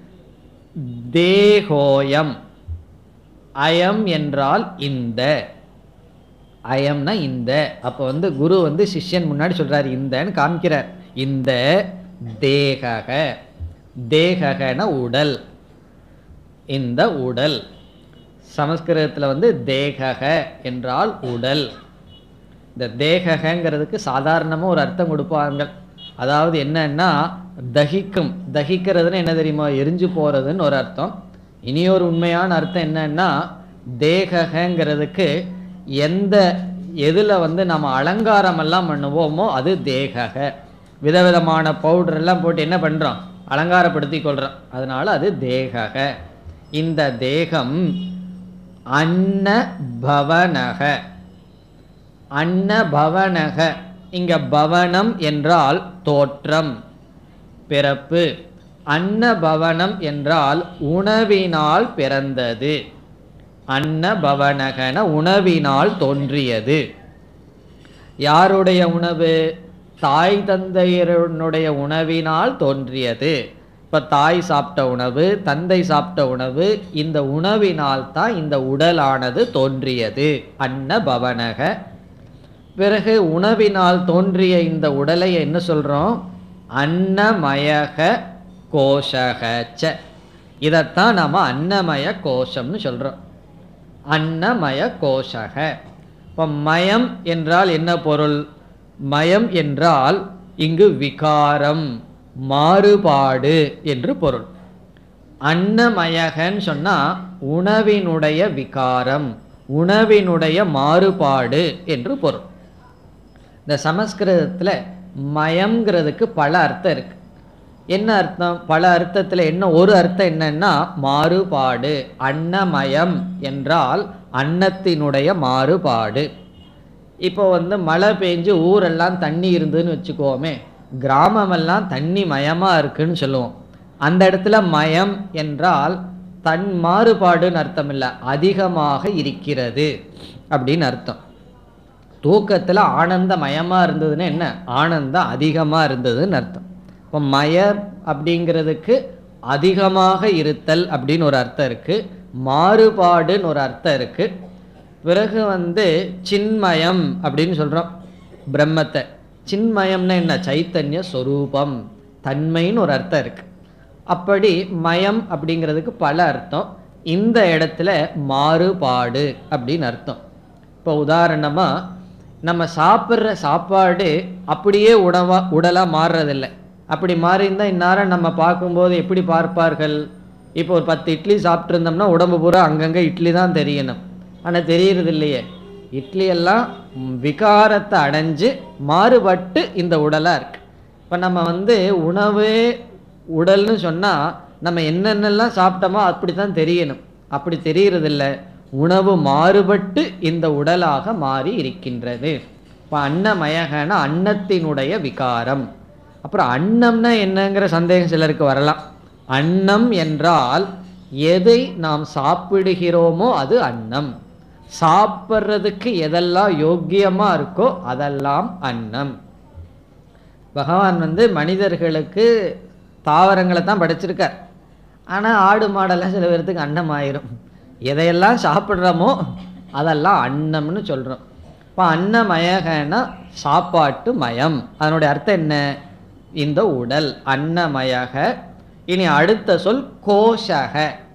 [SPEAKER 2] தேகோயம் அயம் என்றால் இந்த அயம்னா இந்த அப்போ வந்து குரு வந்து சிஷ்யன் முன்னாடி சொல்றாரு இந்தன்னு காமிக்கிறார் இந்த தேகக தேககன உடல் இந்த உடல் சமஸ்கிருதத்தில் வந்து தேகக என்றால் உடல் இந்த தேகங்கிறதுக்கு சாதாரணமாக ஒரு அர்த்தம் கொடுப்பாங்க அதாவது என்னன்னா தகிக்கும் தகிக்கிறதுன்னு என்ன தெரியுமா எரிஞ்சு போகிறதுன்னு ஒரு அர்த்தம் இனியொரு உண்மையான அர்த்தம் என்னன்னா தேகங்கிறதுக்கு எந்த எதில் வந்து நம்ம அலங்காரம் எல்லாம் பண்ணுவோமோ அது தேகக விதவிதமான பவுடர் எல்லாம் போட்டு என்ன பண்ணுறோம் அலங்காரப்படுத்தி கொள்கிறோம் அதனால அது தேகக இந்த தேகம் அன்ன பவனக அன்ன பவனக இங்க பவனம் என்றால் தோற்றம் பிறப்பு அன்ன பவனம் என்றால் உணவினால் பிறந்தது அன்ன பவனகன உணவினால் தோன்றியது யாருடைய உணவு தாய் தந்தையருடைய உணவினால் தோன்றியது இப்போ தாய் சாப்பிட்ட உணவு தந்தை சாப்பிட்ட உணவு இந்த உணவினால் தான் இந்த உடலானது தோன்றியது அன்ன பவனக பிறகு உணவினால் தோன்றிய இந்த உடலை என்ன சொல்கிறோம் அன்னமயக கோஷகச்ச இதைத்தான் நாம் அன்னமய கோஷம்னு சொல்கிறோம் அன்னமய கோஷக இப்போ மயம் என்றால் என்ன பொருள் மயம் என்றால் இங்கு விகாரம் மாறுபாடு என்று பொருள் அன்னமயகன்னு சொன்னா உணவினுடைய விகாரம் உணவினுடைய மாறுபாடு என்று பொருள் இந்த சமஸ்கிருதத்தில் மயம்ங்கிறதுக்கு பல அர்த்தம் இருக்கு என்ன அர்த்தம் பல அர்த்தத்தில் என்ன ஒரு அர்த்தம் என்னன்னா மாறுபாடு அன்னமயம் என்றால் அன்னத்தினுடைய மாறுபாடு இப்போ வந்து மழை பெஞ்சு ஊரெல்லாம் தண்ணி இருந்துன்னு வச்சுக்கோமே கிராமமெல்லாம் தண்ணி மயமாக இருக்குன்னு சொல்லுவோம் அந்த இடத்துல மயம் என்றால் தன் மாறுபாடுன்னு அர்த்தம் இல்லை அதிகமாக இருக்கிறது அப்படின்னு அர்த்தம் தூக்கத்தில் ஆனந்தமயமாக இருந்ததுன்னா என்ன ஆனந்தம் அதிகமாக இருந்ததுன்னு அர்த்தம் இப்போ மயம் அப்படிங்கிறதுக்கு அதிகமாக இருத்தல் அப்படின்னு ஒரு அர்த்தம் இருக்குது மாறுபாடுன்னு ஒரு அர்த்தம் இருக்குது பிறகு வந்து சின்மயம் அப்படின்னு சொல்கிறோம் பிரம்மத்தை சின்மயம்னா என்ன சைத்தன்ய சொரூபம் தன்மைன்னு ஒரு அர்த்தம் இருக்குது அப்படி மயம் அப்படிங்கிறதுக்கு பல அர்த்தம் இந்த இடத்துல மாறுபாடு அப்படின்னு அர்த்தம் இப்போ உதாரணமாக நம்ம சாப்பிட்ற சாப்பாடு அப்படியே உணவா உடலாக மாறுறதில்லை அப்படி மாறியிருந்தால் இந்நேரம் நம்ம பார்க்கும்போது எப்படி பார்ப்பார்கள் இப்போ ஒரு பத்து இட்லி சாப்பிட்ருந்தோம்னா உடம்பு பூரா அங்கங்கே இட்லி தான் தெரியணும் ஆனால் தெரியறது இல்லையே இட்லி எல்லாம் ம், விகாரத்தை அடைஞ்சு மாறுபட்டு இந்த உடலாக இருக்கு இப்போ நம்ம வந்து உணவே உடல்னு சொன்னால் நம்ம என்னென்னலாம் சாப்பிட்டோமோ அப்படி தான் தெரியணும் அப்படி தெரியறதில்ல உணவு மாறுபட்டு இந்த உடலாக மாறி இருக்கின்றது இப்போ அன்னமயகன அன்னத்தினுடைய விகாரம் அப்புறம் அன்னம்னா என்னங்கிற சந்தேகம் சிலருக்கு வரலாம் அன்னம் என்றால் எதை நாம் சாப்பிடுகிறோமோ அது அன்னம் சாப்பிட்றதுக்கு எதெல்லாம் யோக்கியமாக இருக்கோ அதெல்லாம் அன்னம் பகவான் வந்து மனிதர்களுக்கு தாவரங்களை தான் படைச்சிருக்கார் ஆனால் ஆடு மாடெல்லாம் சில பேர்த்துக்கு அன்னம் ஆயிரும் எதையெல்லாம் சாப்பிட்றோமோ அதெல்லாம் அன்னம்னு சொல்கிறோம் இப்போ அன்னமயகன்னா சாப்பாட்டு மயம் அதனுடைய அர்த்தம் என்ன இந்த உடல் அன்னமயக இனி அடுத்த சொல் கோஷக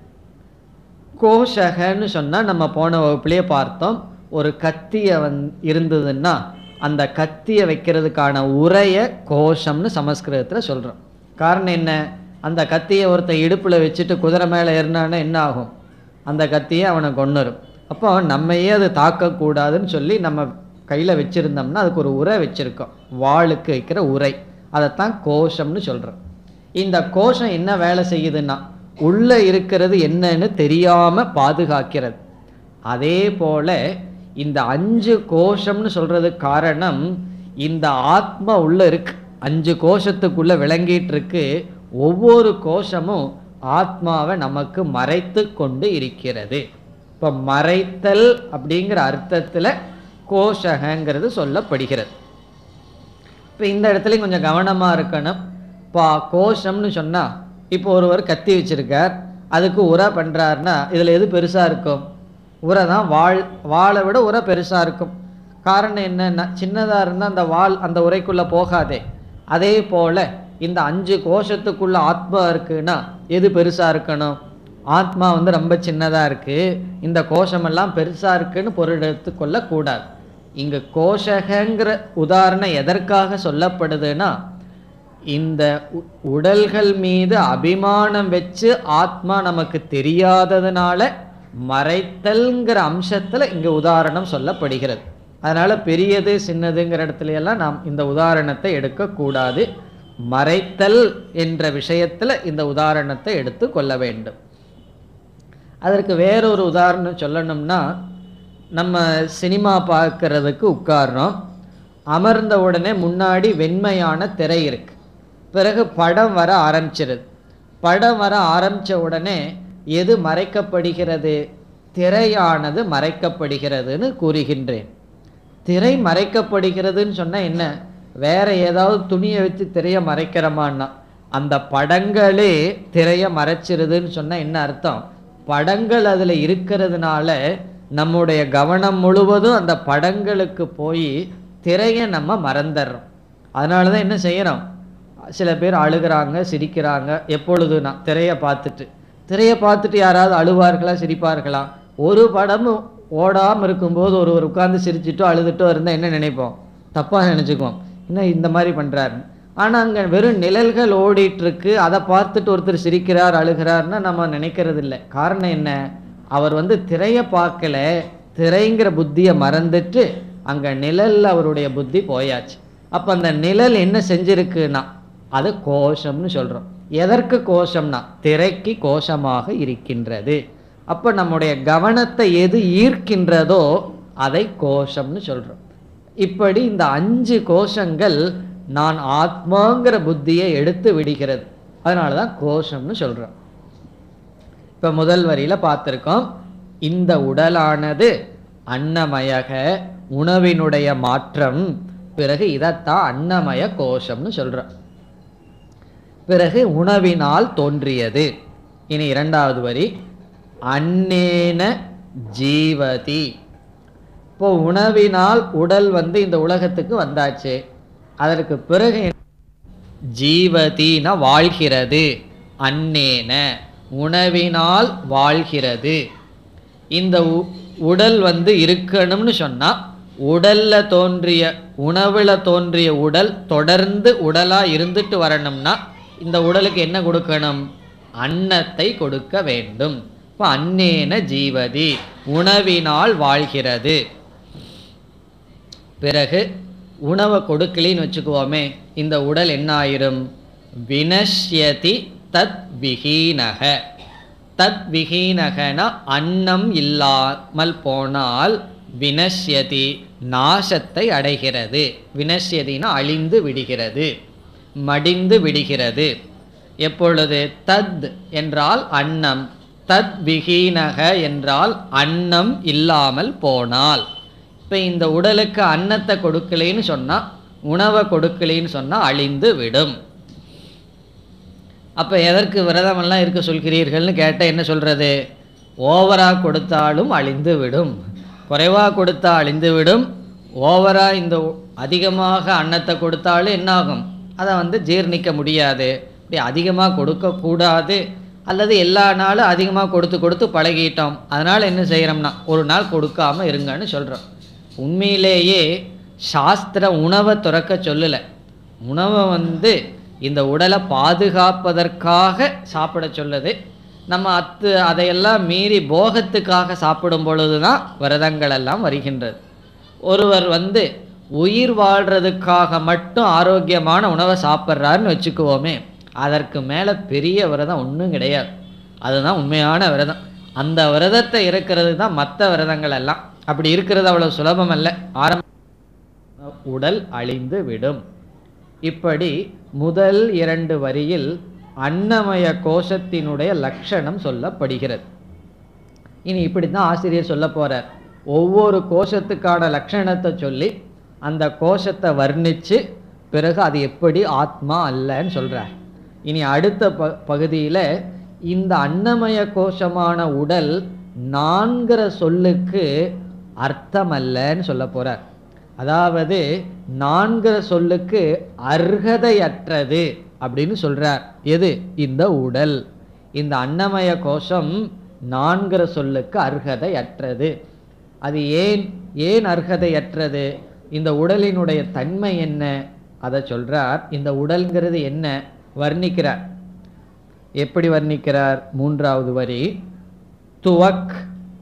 [SPEAKER 2] கோஷகன்னு சொன்னால் நம்ம போன வகுப்புலேயே பார்த்தோம் ஒரு கத்தியை வந் இருந்ததுன்னா அந்த கத்தியை வைக்கிறதுக்கான உரைய கோஷம்னு சமஸ்கிருதத்தில் சொல்கிறோம் காரணம் என்ன அந்த கத்தியை ஒருத்தன் இடுப்பில் வச்சுட்டு குதிரை மேலே ஏறினான்னா என்ன ஆகும் அந்த கத்தியை அவனை கொன்னுரும் அப்போ நம்மையே அது தாக்கக்கூடாதுன்னு சொல்லி நம்ம கையில் வச்சுருந்தோம்னா அதுக்கு ஒரு உரை வச்சுருக்கோம் வாளுக்கு வைக்கிற உரை அதைத்தான் கோஷம்னு சொல்கிறோம் இந்த கோஷம் என்ன வேலை செய்யுதுன்னா உள்ளே இருக்கிறது என்னன்னு தெரியாமல் பாதுகாக்கிறது அதே போல இந்த அஞ்சு கோஷம்னு சொல்றதுக்கு காரணம் இந்த ஆத்மா உள்ள இருக்கு அஞ்சு கோஷத்துக்குள்ள விளங்கிட்டு இருக்கு ஒவ்வொரு கோஷமும் ஆத்மாவை நமக்கு மறைத்து கொண்டு இருக்கிறது இப்போ மறைத்தல் அப்படிங்கிற அர்த்தத்தில் கோஷகங்கிறது சொல்லப்படுகிறது இப்போ இந்த இடத்துலையும் கொஞ்சம் கவனமாக இருக்கணும் இப்போ கோஷம்னு சொன்னால் இப்போ ஒருவர் கத்தி வச்சிருக்கார் அதுக்கு உரை பண்ணுறாருன்னா இதில் எது பெருசாக இருக்கும் உரை தான் வாள் வாளை விட உரை பெருசாக இருக்கும் காரணம் என்னன்னா சின்னதாக இருந்தால் அந்த வாள் அந்த உரைக்குள்ளே போகாதே அதே போல் இந்த அஞ்சு கோஷத்துக்குள்ள ஆத்மா இருக்குன்னா எது பெருசாக இருக்கணும் ஆத்மா வந்து ரொம்ப சின்னதாக இருக்குது இந்த கோஷமெல்லாம் பெருசாக இருக்குன்னு பொருள் எடுத்துக்கொள்ளக்கூடாது இங்கே கோஷகங்கிற உதாரணம் எதற்காக சொல்லப்படுதுன்னா இந்த உ- உடல்கள் மீது அபிமானம் வச்சு ஆத்மா நமக்கு தெரியாததுனால மறைத்தல்ங்கிற அம்சத்தில் இங்கே உதாரணம் சொல்லப்படுகிறது அதனால் பெரியது சின்னதுங்கிற இடத்துல எல்லாம் நாம் இந்த உதாரணத்தை எடுக்கக்கூடாது மறைத்தல் என்ற விஷயத்தில் இந்த உதாரணத்தை எடுத்து கொள்ள வேண்டும் அதற்கு வேறொரு உதாரணம் சொல்லணும்னா நம்ம சினிமா பார்க்கறதுக்கு உட்கார்றோம் அமர்ந்த உடனே முன்னாடி வெண்மையான திரை இருக்கு பிறகு படம் வர ஆரம்பிச்சிருது படம் வர ஆரம்பித்த உடனே எது மறைக்கப்படுகிறது திரையானது மறைக்கப்படுகிறதுன்னு கூறுகின்றேன் திரை மறைக்கப்படுகிறதுன்னு சொன்னா என்ன வேற ஏதாவது துணியை வச்சு திரையை மறைக்கிறோமான்னா அந்த படங்களே திரையை மறைச்சிருதுன்னு சொன்னா என்ன அர்த்தம் படங்கள் அதுல இருக்கிறதுனால நம்முடைய கவனம் முழுவதும் அந்த படங்களுக்கு போய் திரையை நம்ம மறந்துடுறோம் அதனால தான் என்ன செய்யறோம் சில பேர் அழுகிறாங்க சிரிக்கிறாங்க எப்பொழுதுனா திரையை பார்த்துட்டு திரையை பார்த்துட்டு யாராவது அழுவார்களா சிரிப்பார்களா ஒரு படமும் ஓடாமல் இருக்கும்போது ஒருவர் உட்கார்ந்து சிரிச்சிட்டோ அழுதுட்டோ இருந்தால் என்ன நினைப்போம் தப்பாக நினச்சிக்குவோம் என்ன இந்த மாதிரி பண்ணுறாரு ஆனால் அங்கே வெறும் நிழல்கள் ஓடிட்டு இருக்கு அதை பார்த்துட்டு ஒருத்தர் சிரிக்கிறார் அழுகிறார்னா நம்ம நினைக்கிறது இல்லை காரணம் என்ன அவர் வந்து திரையை பார்க்கல திரைங்கிற புத்தியை மறந்துட்டு அங்கே நிழல்ல அவருடைய புத்தி போயாச்சு அப்போ அந்த நிழல் என்ன செஞ்சிருக்குன்னா அது கோஷம்னு சொல்கிறோம் எதற்கு கோஷம்னா திரைக்கு கோஷமாக இருக்கின்றது அப்போ நம்முடைய கவனத்தை எது ஈர்க்கின்றதோ அதை கோஷம்னு சொல்கிறோம் இப்படி இந்த அஞ்சு கோஷங்கள் நான் ஆத்மாங்கிற புத்தியை எடுத்து விடுகிறது அதனால தான் கோஷம்னு சொல்கிறோம் இப்போ முதல் வரியில் பார்த்துருக்கோம் இந்த உடலானது அன்னமயக உணவினுடைய மாற்றம் பிறகு இதைத்தான் அன்னமய கோஷம்னு சொல்கிறோம் பிறகு உணவினால் தோன்றியது இனி இரண்டாவது வரி அன்னேன ஜீவதி இப்போ உணவினால் உடல் வந்து இந்த உலகத்துக்கு வந்தாச்சு அதற்கு பிறகு ஜீவதினா வாழ்கிறது அன்னேன உணவினால் வாழ்கிறது இந்த உ- உடல் வந்து இருக்கணும்னு சொன்னா உடல்ல தோன்றிய உணவுல தோன்றிய உடல் தொடர்ந்து உடலா இருந்துட்டு வரணும்னா இந்த உடலுக்கு என்ன கொடுக்கணும் அன்னத்தை கொடுக்க வேண்டும் இப்போ அன்னேன ஜீவதி உணவினால் வாழ்கிறது பிறகு உணவை கொடுக்கலின்னு வச்சுக்குவோமே இந்த உடல் என்ன ஆயிரும் வினஷ்யதி தத் விஹீனக தத் விஹீனகனா அன்னம் இல்லாமல் போனால் வினஷ்யதி நாசத்தை அடைகிறது வினஷ்யதினா அழிந்து விடுகிறது மடிந்து விடுகிறது எப்பொழுது தத் என்றால் அன்னம் தத் விஹீனக என்றால் அன்னம் இல்லாமல் போனால் இப்போ இந்த உடலுக்கு அன்னத்தை கொடுக்கலைன்னு சொன்னா உணவை கொடுக்கலைன்னு சொன்னா அழிந்து விடும் அப்போ எதற்கு விரதமெல்லாம் இருக்க சொல்கிறீர்கள்னு கேட்டால் என்ன சொல்றது ஓவரா கொடுத்தாலும் அழிந்து விடும் குறைவா கொடுத்தா அழிந்து விடும் ஓவரா இந்த உ- அதிகமாக அன்னத்தை கொடுத்தாலும் என்ன ஆகும் அதை வந்து ஜீர்ணிக்க முடியாது இப்படி அதிகமாக கொடுக்கக்கூடாது அல்லது எல்லா நாளும் அதிகமாக கொடுத்து கொடுத்து பழகிட்டோம் அதனால் என்ன செய்கிறோம்னா ஒரு நாள் கொடுக்காம இருங்கன்னு சொல்கிறோம் உண்மையிலேயே சாஸ்திர உணவை துறக்க சொல்லலை உணவை வந்து இந்த உடலை பாதுகாப்பதற்காக சாப்பிட சொல்லுது நம்ம அத்து அதையெல்லாம் மீறி போகத்துக்காக சாப்பிடும் பொழுது தான் விரதங்கள் எல்லாம் வருகின்றது ஒருவர் வந்து உயிர் வாழ்றதுக்காக மட்டும் ஆரோக்கியமான உணவை சாப்பிட்றாருன்னு வச்சுக்குவோமே அதற்கு மேலே பெரிய விரதம் ஒன்றும் கிடையாது அதுதான் உண்மையான விரதம் அந்த விரதத்தை இருக்கிறது தான் மற்ற விரதங்கள் எல்லாம் அப்படி இருக்கிறது அவ்வளவு சுலபம் அல்ல ஆரம்ப உடல் அழிந்து விடும் இப்படி முதல் இரண்டு வரியில் அன்னமய கோஷத்தினுடைய லட்சணம் சொல்லப்படுகிறது இனி இப்படி தான் ஆசிரியர் சொல்ல போறார் ஒவ்வொரு கோஷத்துக்கான லட்சணத்தை சொல்லி அந்த கோஷத்தை வர்ணிச்சு பிறகு அது எப்படி ஆத்மா அல்லன்னு சொல்றார் இனி அடுத்த ப பகுதியில் இந்த அன்னமய கோஷமான உடல் நான்கிற சொல்லுக்கு அர்த்தம் அல்லன்னு சொல்ல போறார் அதாவது நான்கிற சொல்லுக்கு அர்ஹதையற்றது அப்படின்னு சொல்றார் எது இந்த உடல் இந்த அன்னமய கோஷம் நான்கிற சொல்லுக்கு அர்ஹதையற்றது அது ஏன் ஏன் அர்ஹதையற்றது இந்த உடலினுடைய தன்மை என்ன அதை சொல்றார் இந்த உடல்ங்கிறது என்ன வர்ணிக்கிறார் எப்படி வர்ணிக்கிறார் மூன்றாவது வரி துவக்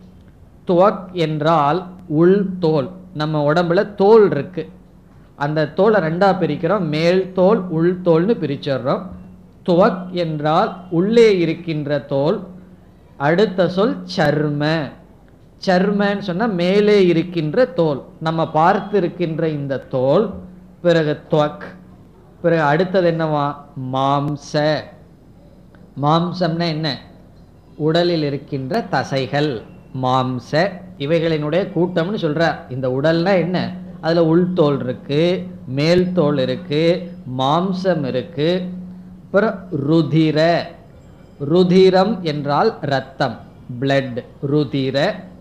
[SPEAKER 2] துவக் என்றால் உள் தோல் நம்ம உடம்புல தோல் இருக்கு அந்த தோலை ரெண்டா பிரிக்கிறோம் மேல் தோல் உள் தோல்னு பிரிச்சிடுறோம் துவக் என்றால் உள்ளே இருக்கின்ற தோல் அடுத்த சொல் சர்ம சர்மன்னு சொன்னா மேலே இருக்கின்ற தோல் நம்ம பார்த்து இருக்கின்ற இந்த தோல் பிறகு துவக் பிறகு அடுத்தது என்னவா மாம்ச மாம்சம்னா என்ன உடலில் இருக்கின்ற தசைகள் மாம்ச இவைகளினுடைய கூட்டம்னு சொல்றார் இந்த உடல்னா என்ன அதுல உள்தோல் இருக்கு மேல் தோல் இருக்கு மாம்சம் இருக்கு அப்புறம் ருதிர ருதிரம் என்றால் ரத்தம் பிளட் ருதிர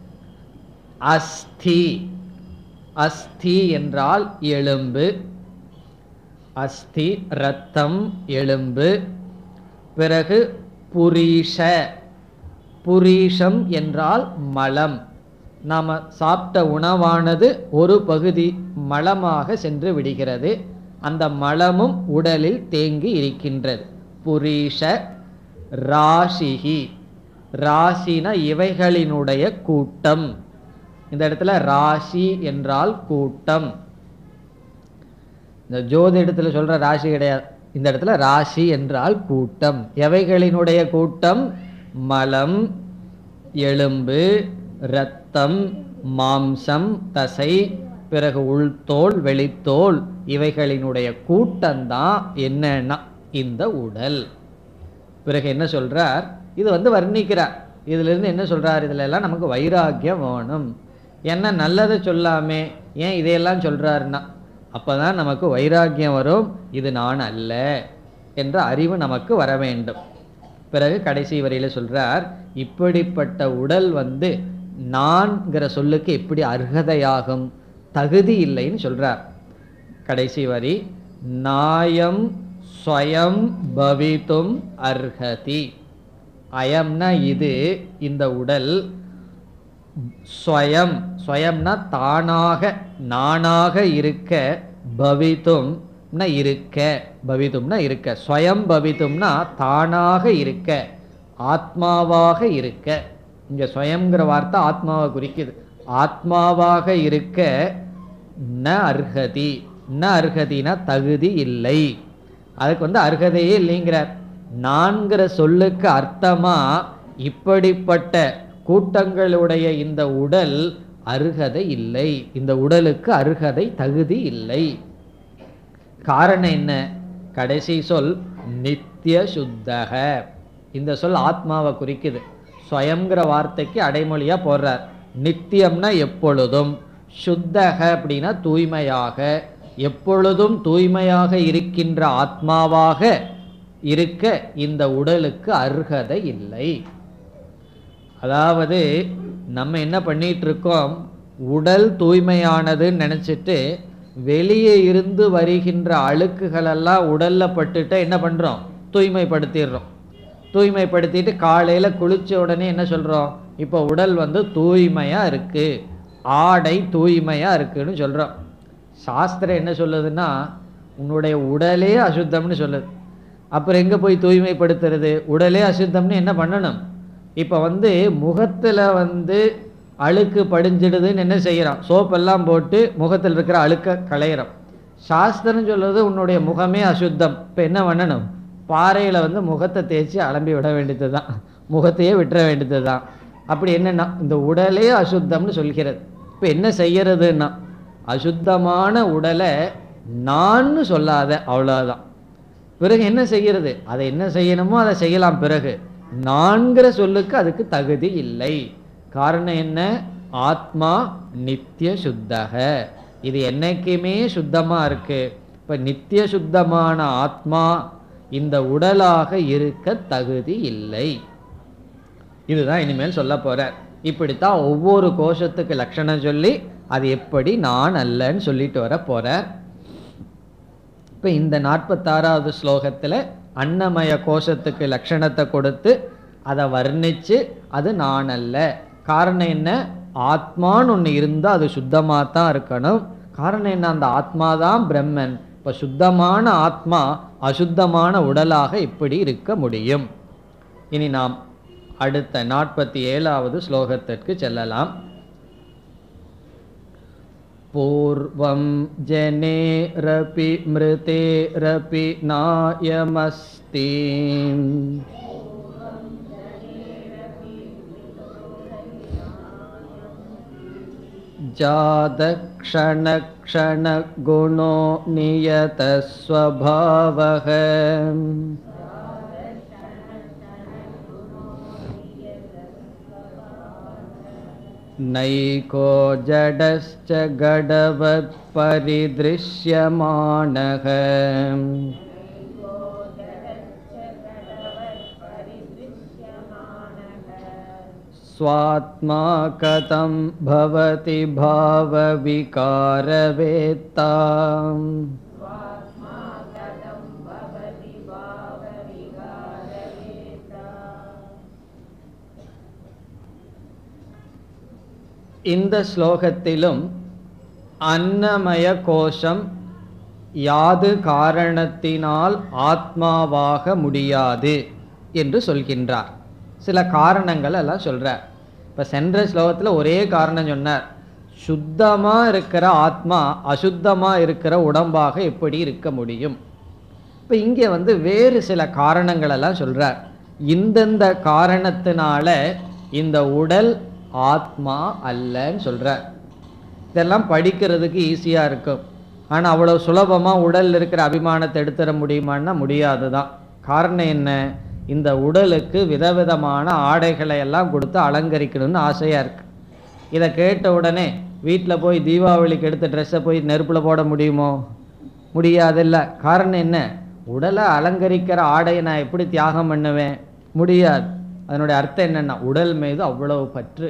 [SPEAKER 2] அஸ்தி அஸ்தி என்றால் எலும்பு அஸ்தி ரத்தம் எலும்பு பிறகு புரீஷ புரீஷம் என்றால் மலம் நாம் சாப்பிட்ட உணவானது ஒரு பகுதி மலமாக சென்று விடுகிறது அந்த மலமும் உடலில் தேங்கி இருக்கின்றது புரீஷ ராசிஹி ராசின இவைகளினுடைய கூட்டம் இந்த இடத்துல ராசி என்றால் கூட்டம் இந்த ஜோதிடத்தில் சொல்ற ராசி கிடையாது இந்த இடத்துல ராசி என்றால் கூட்டம் எவைகளினுடைய கூட்டம் மலம் எலும்பு இரத்தம் மாம்சம் தசை பிறகு உள்தோல் வெளித்தோல் இவைகளினுடைய கூட்டம்தான் என்னன்னா இந்த உடல் பிறகு என்ன சொல்றார் இது வந்து வர்ணிக்கிறார் இதுல இருந்து என்ன சொல்றார் இதுல எல்லாம் நமக்கு வைராக்கியம் வேணும் என்ன நல்லதை சொல்லாமே ஏன் இதையெல்லாம் சொல்றாருன்னா அப்பதான் நமக்கு வைராக்கியம் வரும் இது நான் அல்ல என்ற அறிவு நமக்கு வர வேண்டும் பிறகு கடைசி வரியில சொல்றார் இப்படிப்பட்ட உடல் வந்து நான்கிற சொல்லுக்கு எப்படி அர்ஹதையாகும் தகுதி இல்லைன்னு சொல்றார் கடைசி வரி நாயம் ஸ்வயம் பவித்தும் அர்ஹதி அயம்னா இது இந்த உடல் ஸ்வயம் ஸ்வயம்னா தானாக நானாக இருக்க பவித்தும் இருக்க பவித்தும்னா இருக்க ஸ்வயம் பவித்தும்னா தானாக இருக்க ஆத்மாவாக இருக்க இங்க ஸ்வயம்ங்கிற வார்த்தை ஆத்மாவை குறிக்குது ஆத்மாவாக இருக்க ந அர்ஹதி ந அர்ஹதினா தகுதி இல்லை அதுக்கு வந்து அர்ஹதையே இல்லைங்கிறார் நான்கிற சொல்லுக்கு அர்த்தமா இப்படிப்பட்ட கூட்டங்களுடைய இந்த உடல் அருகதை இல்லை இந்த உடலுக்கு அருகதை தகுதி இல்லை காரணம் என்ன கடைசி சொல் நித்திய சுத்தக இந்த சொல் ஆத்மாவை குறிக்குது ஸ்வயம்ங்கிற வார்த்தைக்கு அடைமொழியா போடுறார் நித்தியம்னா எப்பொழுதும் சுத்தக அப்படின்னா தூய்மையாக எப்பொழுதும் தூய்மையாக இருக்கின்ற ஆத்மாவாக இருக்க இந்த உடலுக்கு அருகதை இல்லை அதாவது நம்ம என்ன பண்ணிட்டு இருக்கோம் உடல் தூய்மையானதுன்னு நினச்சிட்டு வெளியே இருந்து வருகின்ற அழுக்குகளெல்லாம் உடல்ல பட்டுட்ட என்ன பண்ணுறோம் தூய்மைப்படுத்திடுறோம் தூய்மைப்படுத்திட்டு காலையில் குளிச்ச உடனே என்ன சொல்கிறோம் இப்போ உடல் வந்து தூய்மையாக இருக்குது ஆடை தூய்மையாக இருக்குன்னு சொல்கிறோம் சாஸ்திரம் என்ன சொல்லுதுன்னா உன்னுடைய உடலே அசுத்தம்னு சொல்லுது அப்புறம் எங்கே போய் தூய்மைப்படுத்துறது உடலே அசுத்தம்னு என்ன பண்ணணும் இப்போ வந்து முகத்தில் வந்து அழுக்கு படிஞ்சிடுதுன்னு என்ன செய்கிறோம் சோப்பெல்லாம் போட்டு முகத்தில் இருக்கிற அழுக்க களையிறோம் சாஸ்திரம் சொல்றது உன்னுடைய முகமே அசுத்தம் இப்போ என்ன பண்ணணும் பாறையில் வந்து முகத்தை தேய்ச்சி அலம்பி விட வேண்டியது தான் முகத்தையே விட்டுற வேண்டியது தான் அப்படி என்னன்னா இந்த உடலே அசுத்தம்னு சொல்கிறது இப்போ என்ன செய்யறதுன்னா அசுத்தமான உடலை நான்னு சொல்லாத அவ்வளோதான் பிறகு என்ன செய்யறது அதை என்ன செய்யணுமோ அதை செய்யலாம் பிறகு நான்கிற சொல்லுக்கு அதுக்கு தகுதி இல்லை காரணம் என்ன ஆத்மா நித்திய சுத்தக இது என்னைக்குமே சுத்தமா இருக்கு இப்ப நித்திய சுத்தமான ஆத்மா இந்த உடலாக இருக்க தகுதி இல்லை இதுதான் இனிமேல் சொல்ல போறார் இப்படித்தான் ஒவ்வொரு கோஷத்துக்கு லட்சணம் சொல்லி அது எப்படி நான் அல்லன்னு சொல்லிட்டு வர போறார் இப்போ இந்த நாற்பத்தாறாவது ஸ்லோகத்தில் அன்னமய கோஷத்துக்கு லட்சணத்தை கொடுத்து அதை வர்ணிச்சு அது நான் அல்ல காரணம் என்ன ஆத்மான்னு ஒன்று இருந்தால் அது சுத்தமாக தான் இருக்கணும் காரணம் என்ன அந்த ஆத்மா தான் பிரம்மன் இப்போ சுத்தமான ஆத்மா அசுத்தமான உடலாக எப்படி இருக்க முடியும் இனி நாம் அடுத்த நாற்பத்தி ஏழாவது ஸ்லோகத்திற்கு செல்லலாம் पूर्वं जनेरपि मृतेरपि नायमस्ति जातक्षणक्षणगुणो नियतस्वभावः नैको जडश्च गडवत्परिदृश्यमाणः स्वात्मा कथं भवति भावविकारवेत्ता இந்த ஸ்லோகத்திலும் அன்னமய கோஷம் யாது காரணத்தினால் ஆத்மாவாக முடியாது என்று சொல்கின்றார் சில காரணங்கள் எல்லாம் சொல்றார் இப்போ சென்ற ஸ்லோகத்தில் ஒரே காரணம் சொன்னார் சுத்தமாக இருக்கிற ஆத்மா அசுத்தமாக இருக்கிற உடம்பாக எப்படி இருக்க முடியும் இப்போ இங்கே வந்து வேறு சில காரணங்கள் எல்லாம் சொல்றார் இந்தந்த காரணத்தினால இந்த உடல் ஆத்மா அல்லன்னு சொல்றார் இதெல்லாம் படிக்கிறதுக்கு ஈஸியாக இருக்கும் ஆனால் அவ்வளோ சுலபமாக உடல் இருக்கிற அபிமானத்தை எடுத்துட முடியுமான்னா முடியாது தான் காரணம் என்ன இந்த உடலுக்கு விதவிதமான ஆடைகளை எல்லாம் கொடுத்து அலங்கரிக்கணும்னு ஆசையாக இருக்கு இதை கேட்ட உடனே வீட்டில் போய் தீபாவளிக்கு எடுத்த ட்ரெஸ்ஸை போய் நெருப்பில் போட முடியுமோ முடியாதில்ல காரணம் என்ன உடலை அலங்கரிக்கிற ஆடையை நான் எப்படி தியாகம் பண்ணுவேன் முடியாது அதனுடைய அர்த்தம் என்னென்னா உடல் மீது அவ்வளவு பற்று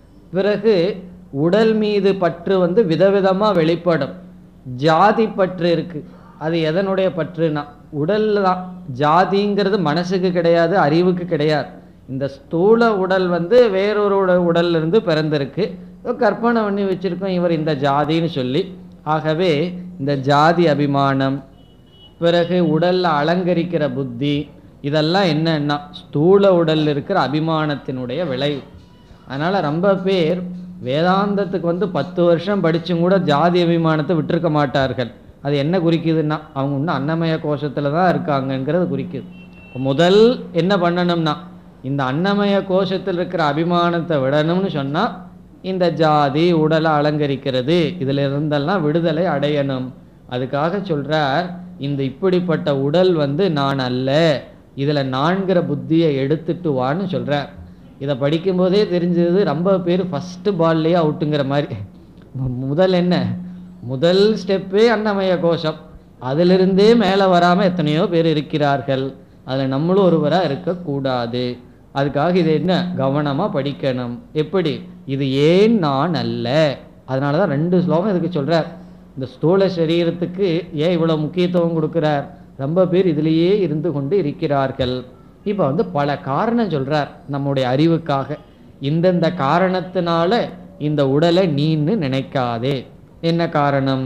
[SPEAKER 2] பிறகு உடல் மீது பற்று வந்து விதவிதமாக வெளிப்படும் ஜாதி பற்று இருக்கு அது எதனுடைய பற்றுனா உடல் தான் ஜாதிங்கிறது மனசுக்கு கிடையாது அறிவுக்கு கிடையாது இந்த ஸ்தூல உடல் வந்து வேறொரு உட- உடல்ல இருந்து பிறந்திருக்கு ஏதோ கற்பனை பண்ணி வச்சிருக்கோம் இவர் இந்த ஜாதின்னு சொல்லி ஆகவே இந்த ஜாதி அபிமானம் பிறகு உடல்ல அலங்கரிக்கிற புத்தி இதெல்லாம் என்னன்னா ஸ்தூல உடல்ல இருக்கிற அபிமானத்தினுடைய விளைவு அதனால ரொம்ப பேர் வேதாந்தத்துக்கு வந்து பத்து வருஷம் படிச்சும் கூட ஜாதி அபிமானத்தை விட்டிருக்க மாட்டார்கள் அது என்ன குறிக்குதுன்னா அவங்க இன்னும் அன்னமய கோஷத்துல தான் இருக்காங்கங்கிறது குறிக்குது இப்ப முதல் என்ன பண்ணணும்னா இந்த அன்னமய கோஷத்தில் இருக்கிற அபிமானத்தை விடணும்னு சொன்னா இந்த ஜாதி உடலை அலங்கரிக்கிறது இதுல இருந்தெல்லாம் விடுதலை அடையணும் அதுக்காக சொல்றார் இந்த இப்படிப்பட்ட உடல் வந்து நான் அல்ல இதுல நான்கிற புத்தியை எடுத்துட்டு வான்னு சொல்றார் இதை படிக்கும்போதே தெரிஞ்சது ரொம்ப பேர் ஃபஸ்ட்டு பால்லையே அவுட்டுங்கிற மாதிரி மு- முதல் என்ன முதல் ஸ்டெப்பே அன்னமய கோஷம் அதிலிருந்தே மேலே வராமல் எத்தனையோ பேர் இருக்கிறார்கள் அதில் நம்மளும் ஒருவராக இருக்கக்கூடாது அதுக்காக இது என்ன கவனமாக படிக்கணும் எப்படி இது ஏன் நான் அல்ல அதனால தான் ரெண்டு ஸ்லோகம் இதுக்கு சொல்கிறார் இந்த ஸ்தூல சரீரத்துக்கு ஏன் இவ்வளோ முக்கியத்துவம் கொடுக்குறார் ரொம்ப பேர் இதுலேயே இருந்து கொண்டு இருக்கிறார்கள் இப்போ வந்து பல காரணம் சொல்றார் நம்முடைய அறிவுக்காக இந்தந்த காரணத்தினால இந்த உடலை நீன்னு நினைக்காதே என்ன காரணம்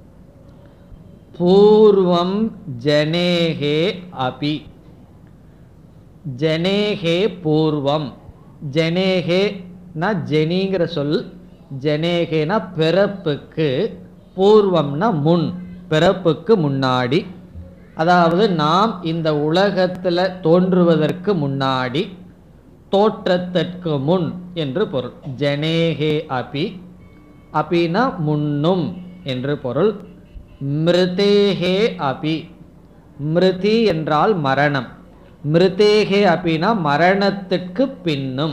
[SPEAKER 2] பூர்வம் ஜனேகே அபி ஜனேகே பூர்வம் ஜனேகேனா ஜெனிங்கிற சொல் ஜனேகேனா பிறப்புக்கு பூர்வம்னா முன் பிறப்புக்கு முன்னாடி அதாவது நாம் இந்த உலகத்தில் தோன்றுவதற்கு முன்னாடி தோற்றத்திற்கு முன் என்று பொருள் ஜனேகே அபி அபினா முன்னும் என்று பொருள் மிருதேகே அபி மிருதி என்றால் மரணம் மிருதேகே அபினா மரணத்திற்கு பின்னும்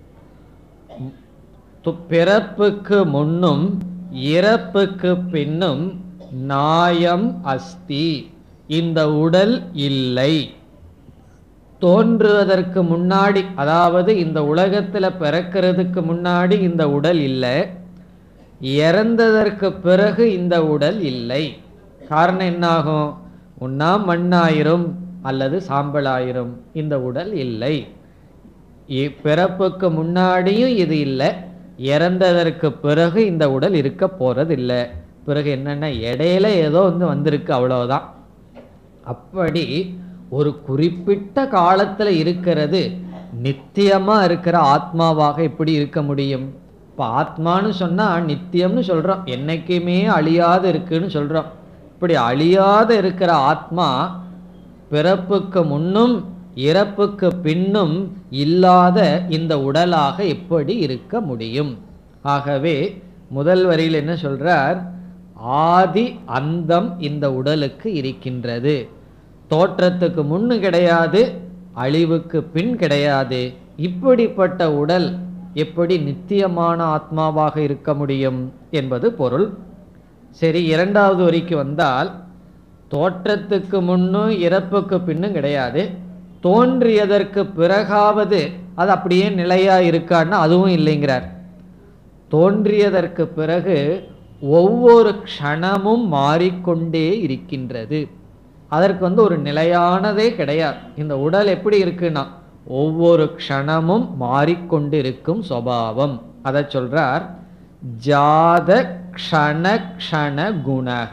[SPEAKER 2] து- பிறப்புக்கு முன்னும் இறப்புக்கு பின்னும் நாயம் அஸ்தி இந்த உடல் இல்லை தோன்றுவதற்கு முன்னாடி அதாவது இந்த உலகத்துல பிறக்கிறதுக்கு முன்னாடி இந்த உடல் இல்லை இறந்ததற்கு பிறகு இந்த உடல் இல்லை காரணம் என்னாகும் ஒன்னா மண்ணாயிரும் அல்லது சாம்பலாயிரும் இந்த உடல் இல்லை இ- பிறப்புக்கு முன்னாடியும் இது இல்லை இறந்ததற்கு பிறகு இந்த உடல் இருக்க போறதில்லை பிறகு என்னன்னா இடையில ஏதோ வந்து வந்திருக்கு அவ்வளவுதான் அப்படி ஒரு குறிப்பிட்ட காலத்துல இருக்கிறது நித்தியமா இருக்கிற ஆத்மாவாக எப்படி இருக்க முடியும் இப்ப ஆத்மான்னு சொன்னா நித்தியம்னு சொல்றோம் என்னைக்குமே அழியாது இருக்குன்னு சொல்றோம் இப்படி அழியாத இருக்கிற ஆத்மா பிறப்புக்கு முன்னும் இறப்புக்கு பின்னும் இல்லாத இந்த உடலாக எப்படி இருக்க முடியும் ஆகவே முதல் வரியில் என்ன சொல்றார் ஆதி அந்தம் இந்த உடலுக்கு இருக்கின்றது தோற்றத்துக்கு முன்னு கிடையாது அழிவுக்கு பின் கிடையாது இப்படிப்பட்ட உடல் எப்படி நித்தியமான ஆத்மாவாக இருக்க முடியும் என்பது பொருள் சரி இரண்டாவது வரிக்கு வந்தால் தோற்றத்துக்கு முன்னும் இறப்புக்கு பின்னும் கிடையாது தோன்றியதற்கு பிறகாவது அது அப்படியே நிலையா இருக்கான்னா அதுவும் இல்லைங்கிறார் தோன்றியதற்கு பிறகு ஒவ்வொரு க்ஷணமும் மாறிக்கொண்டே இருக்கின்றது அதற்கு வந்து ஒரு நிலையானதே கிடையாது இந்த உடல் எப்படி இருக்குன்னா ஒவ்வொரு க்ஷணமும் மாறிக்கொண்டிருக்கும் சுபாவம் அதை சொல்றார் ஜாத க்ஷண க்ஷண குணக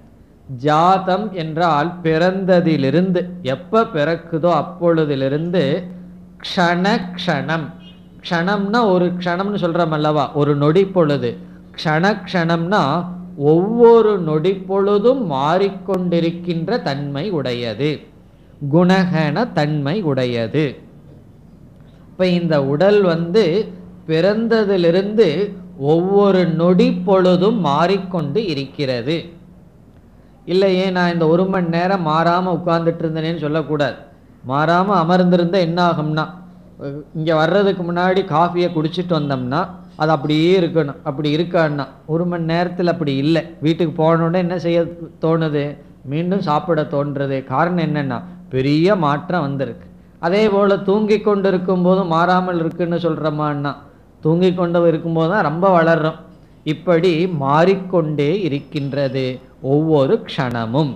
[SPEAKER 2] ஜாதம் என்றால் பிறந்ததிலிருந்து எப்ப பிறக்குதோ அப்பொழுதிலிருந்து க்ஷண க்ஷணம் க்ஷணம்னா ஒரு க்ஷணம்னு சொல்றோம் அல்லவா ஒரு நொடி பொழுது க்ஷண க்ஷணம்னா ஒவ்வொரு நொடி பொழுதும் மாறிக்கொண்டிருக்கின்ற தன்மை உடையது குணகன தன்மை உடையது இப்ப இந்த உடல் வந்து பிறந்ததிலிருந்து ஒவ்வொரு நொடி பொழுதும் மாறிக்கொண்டு இருக்கிறது இல்லையே நான் இந்த ஒரு மணி நேரம் மாறாம உட்கார்ந்துட்டு இருந்தேனேன்னு சொல்லக்கூடாது மாறாம அமர்ந்திருந்தா என்ன ஆகும்னா அஹ் இங்க வர்றதுக்கு முன்னாடி காஃபியை குடிச்சிட்டு வந்தோம்னா அது அப்படியே இருக்கணும் அப்படி இருக்கான்னா ஒரு மணி நேரத்தில் அப்படி இல்லை வீட்டுக்கு போனோடனே என்ன செய்ய தோணுது மீண்டும் சாப்பிட தோன்றுறது காரணம் என்னன்னா பெரிய மாற்றம் வந்திருக்கு அதே போல தூங்கி கொண்டு இருக்கும்போதும் மாறாமல் இருக்குன்னு சொல்றோமான்னா தூங்கி கொண்டு இருக்கும்போது தான் ரொம்ப வளர்றோம் இப்படி மாறிக்கொண்டே இருக்கின்றது ஒவ்வொரு க்ஷணமும்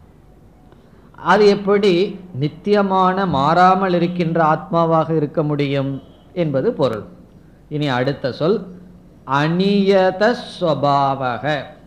[SPEAKER 2] அது எப்படி நித்தியமான மாறாமல் இருக்கின்ற ஆத்மாவாக இருக்க முடியும் என்பது பொருள் இனி அடுத்த சொல் அநியத ஸ்வபாவக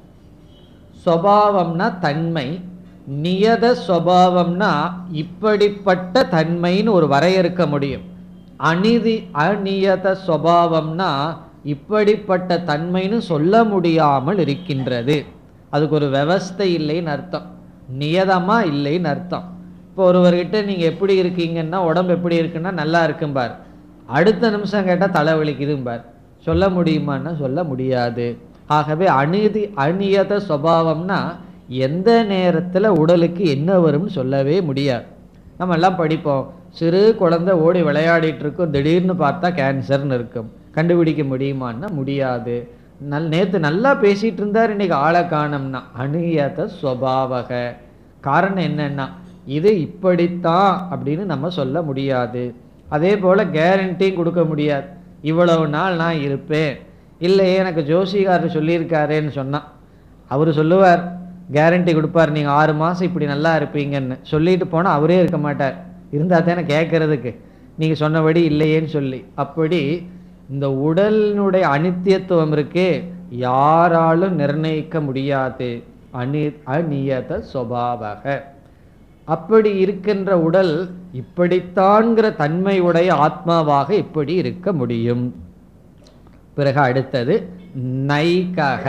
[SPEAKER 2] ஸ்வபாவம்னா தன்மை நியத ஸ்வபாவம்னா இப்படிப்பட்ட தன்மைன்னு ஒரு வரையறுக்க முடியும் அநிதி அநியத ஸ்வபாவம்னா இப்படிப்பட்ட தன்மைன்னு சொல்ல முடியாமல் இருக்கின்றது அதுக்கு ஒரு விவஸ்தை இல்லைன்னு அர்த்தம் நியதமா இல்லைன்னு அர்த்தம் இப்போ ஒருவர்கிட்ட நீங்க எப்படி இருக்கீங்கன்னா உடம்பு எப்படி இருக்குன்னா நல்லா இருக்கும்பார் அடுத்த நிமிஷம் கேட்டால் தலை வலிக்குதும்பார் சொல்ல முடியுமான்னா சொல்ல முடியாது ஆகவே அநீதி அநியத சுபாவம்னா எந்த நேரத்தில் உடலுக்கு என்ன வரும்னு சொல்லவே முடியாது நம்ம எல்லாம் படிப்போம் சிறு குழந்தை ஓடி விளையாடிட்டு இருக்கும் திடீர்னு பார்த்தா கேன்சர்னு இருக்கும் கண்டுபிடிக்க முடியுமான்னா முடியாது நல் நேற்று நல்லா பேசிட்டு இருந்தார் இன்னைக்கு ஆளை காணோம்னா அநியத ஸ்வபாவக காரணம் என்னன்னா இது இப்படித்தான் அப்படின்னு நம்ம சொல்ல முடியாது அதே போல கேரண்டியும் கொடுக்க முடியாது இவ்வளவு நாள் நான் இருப்பேன் இல்லையே எனக்கு ஜோசிகாரர் சொல்லியிருக்காரேன்னு சொன்னான் அவர் சொல்லுவார் கேரண்டி கொடுப்பார் நீங்கள் ஆறு மாதம் இப்படி நல்லா இருப்பீங்கன்னு சொல்லிட்டு போனால் அவரே இருக்க மாட்டார் இருந்தால் தானே கேட்கறதுக்கு நீங்கள் சொன்னபடி இல்லையேன்னு சொல்லி அப்படி இந்த உடலினுடைய அனித்தியத்துவம் இருக்கே யாராலும் நிர்ணயிக்க முடியாது அனி அநியத சுபாவக அப்படி இருக்கின்ற உடல் இப்படித்தான்கிற தன்மை உடைய ஆத்மாவாக எப்படி இருக்க முடியும் பிறகு அடுத்தது நைகக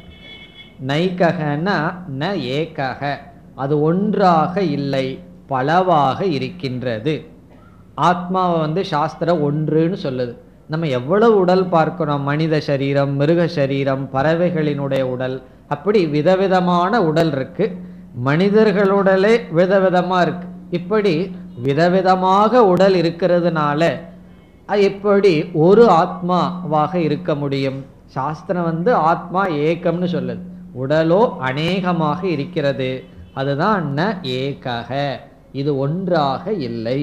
[SPEAKER 2] நைககன்னா ந ஏகக அது ஒன்றாக இல்லை பலவாக இருக்கின்றது ஆத்மாவை வந்து சாஸ்திரம் ஒன்றுன்னு சொல்லுது நம்ம எவ்வளவு உடல் பார்க்கிறோம் மனித சரீரம் மிருக சரீரம் பறவைகளினுடைய உடல் அப்படி விதவிதமான உடல் இருக்கு மனிதர்களுடலே விதவிதமா இருக்கு இப்படி விதவிதமாக உடல் இருக்கிறதுனால அது எப்படி ஒரு ஆத்மாவாக இருக்க முடியும் சாஸ்திரம் வந்து ஆத்மா ஏக்கம்னு சொல்லுது உடலோ அநேகமாக இருக்கிறது அதுதான் ந ஏகக இது ஒன்றாக இல்லை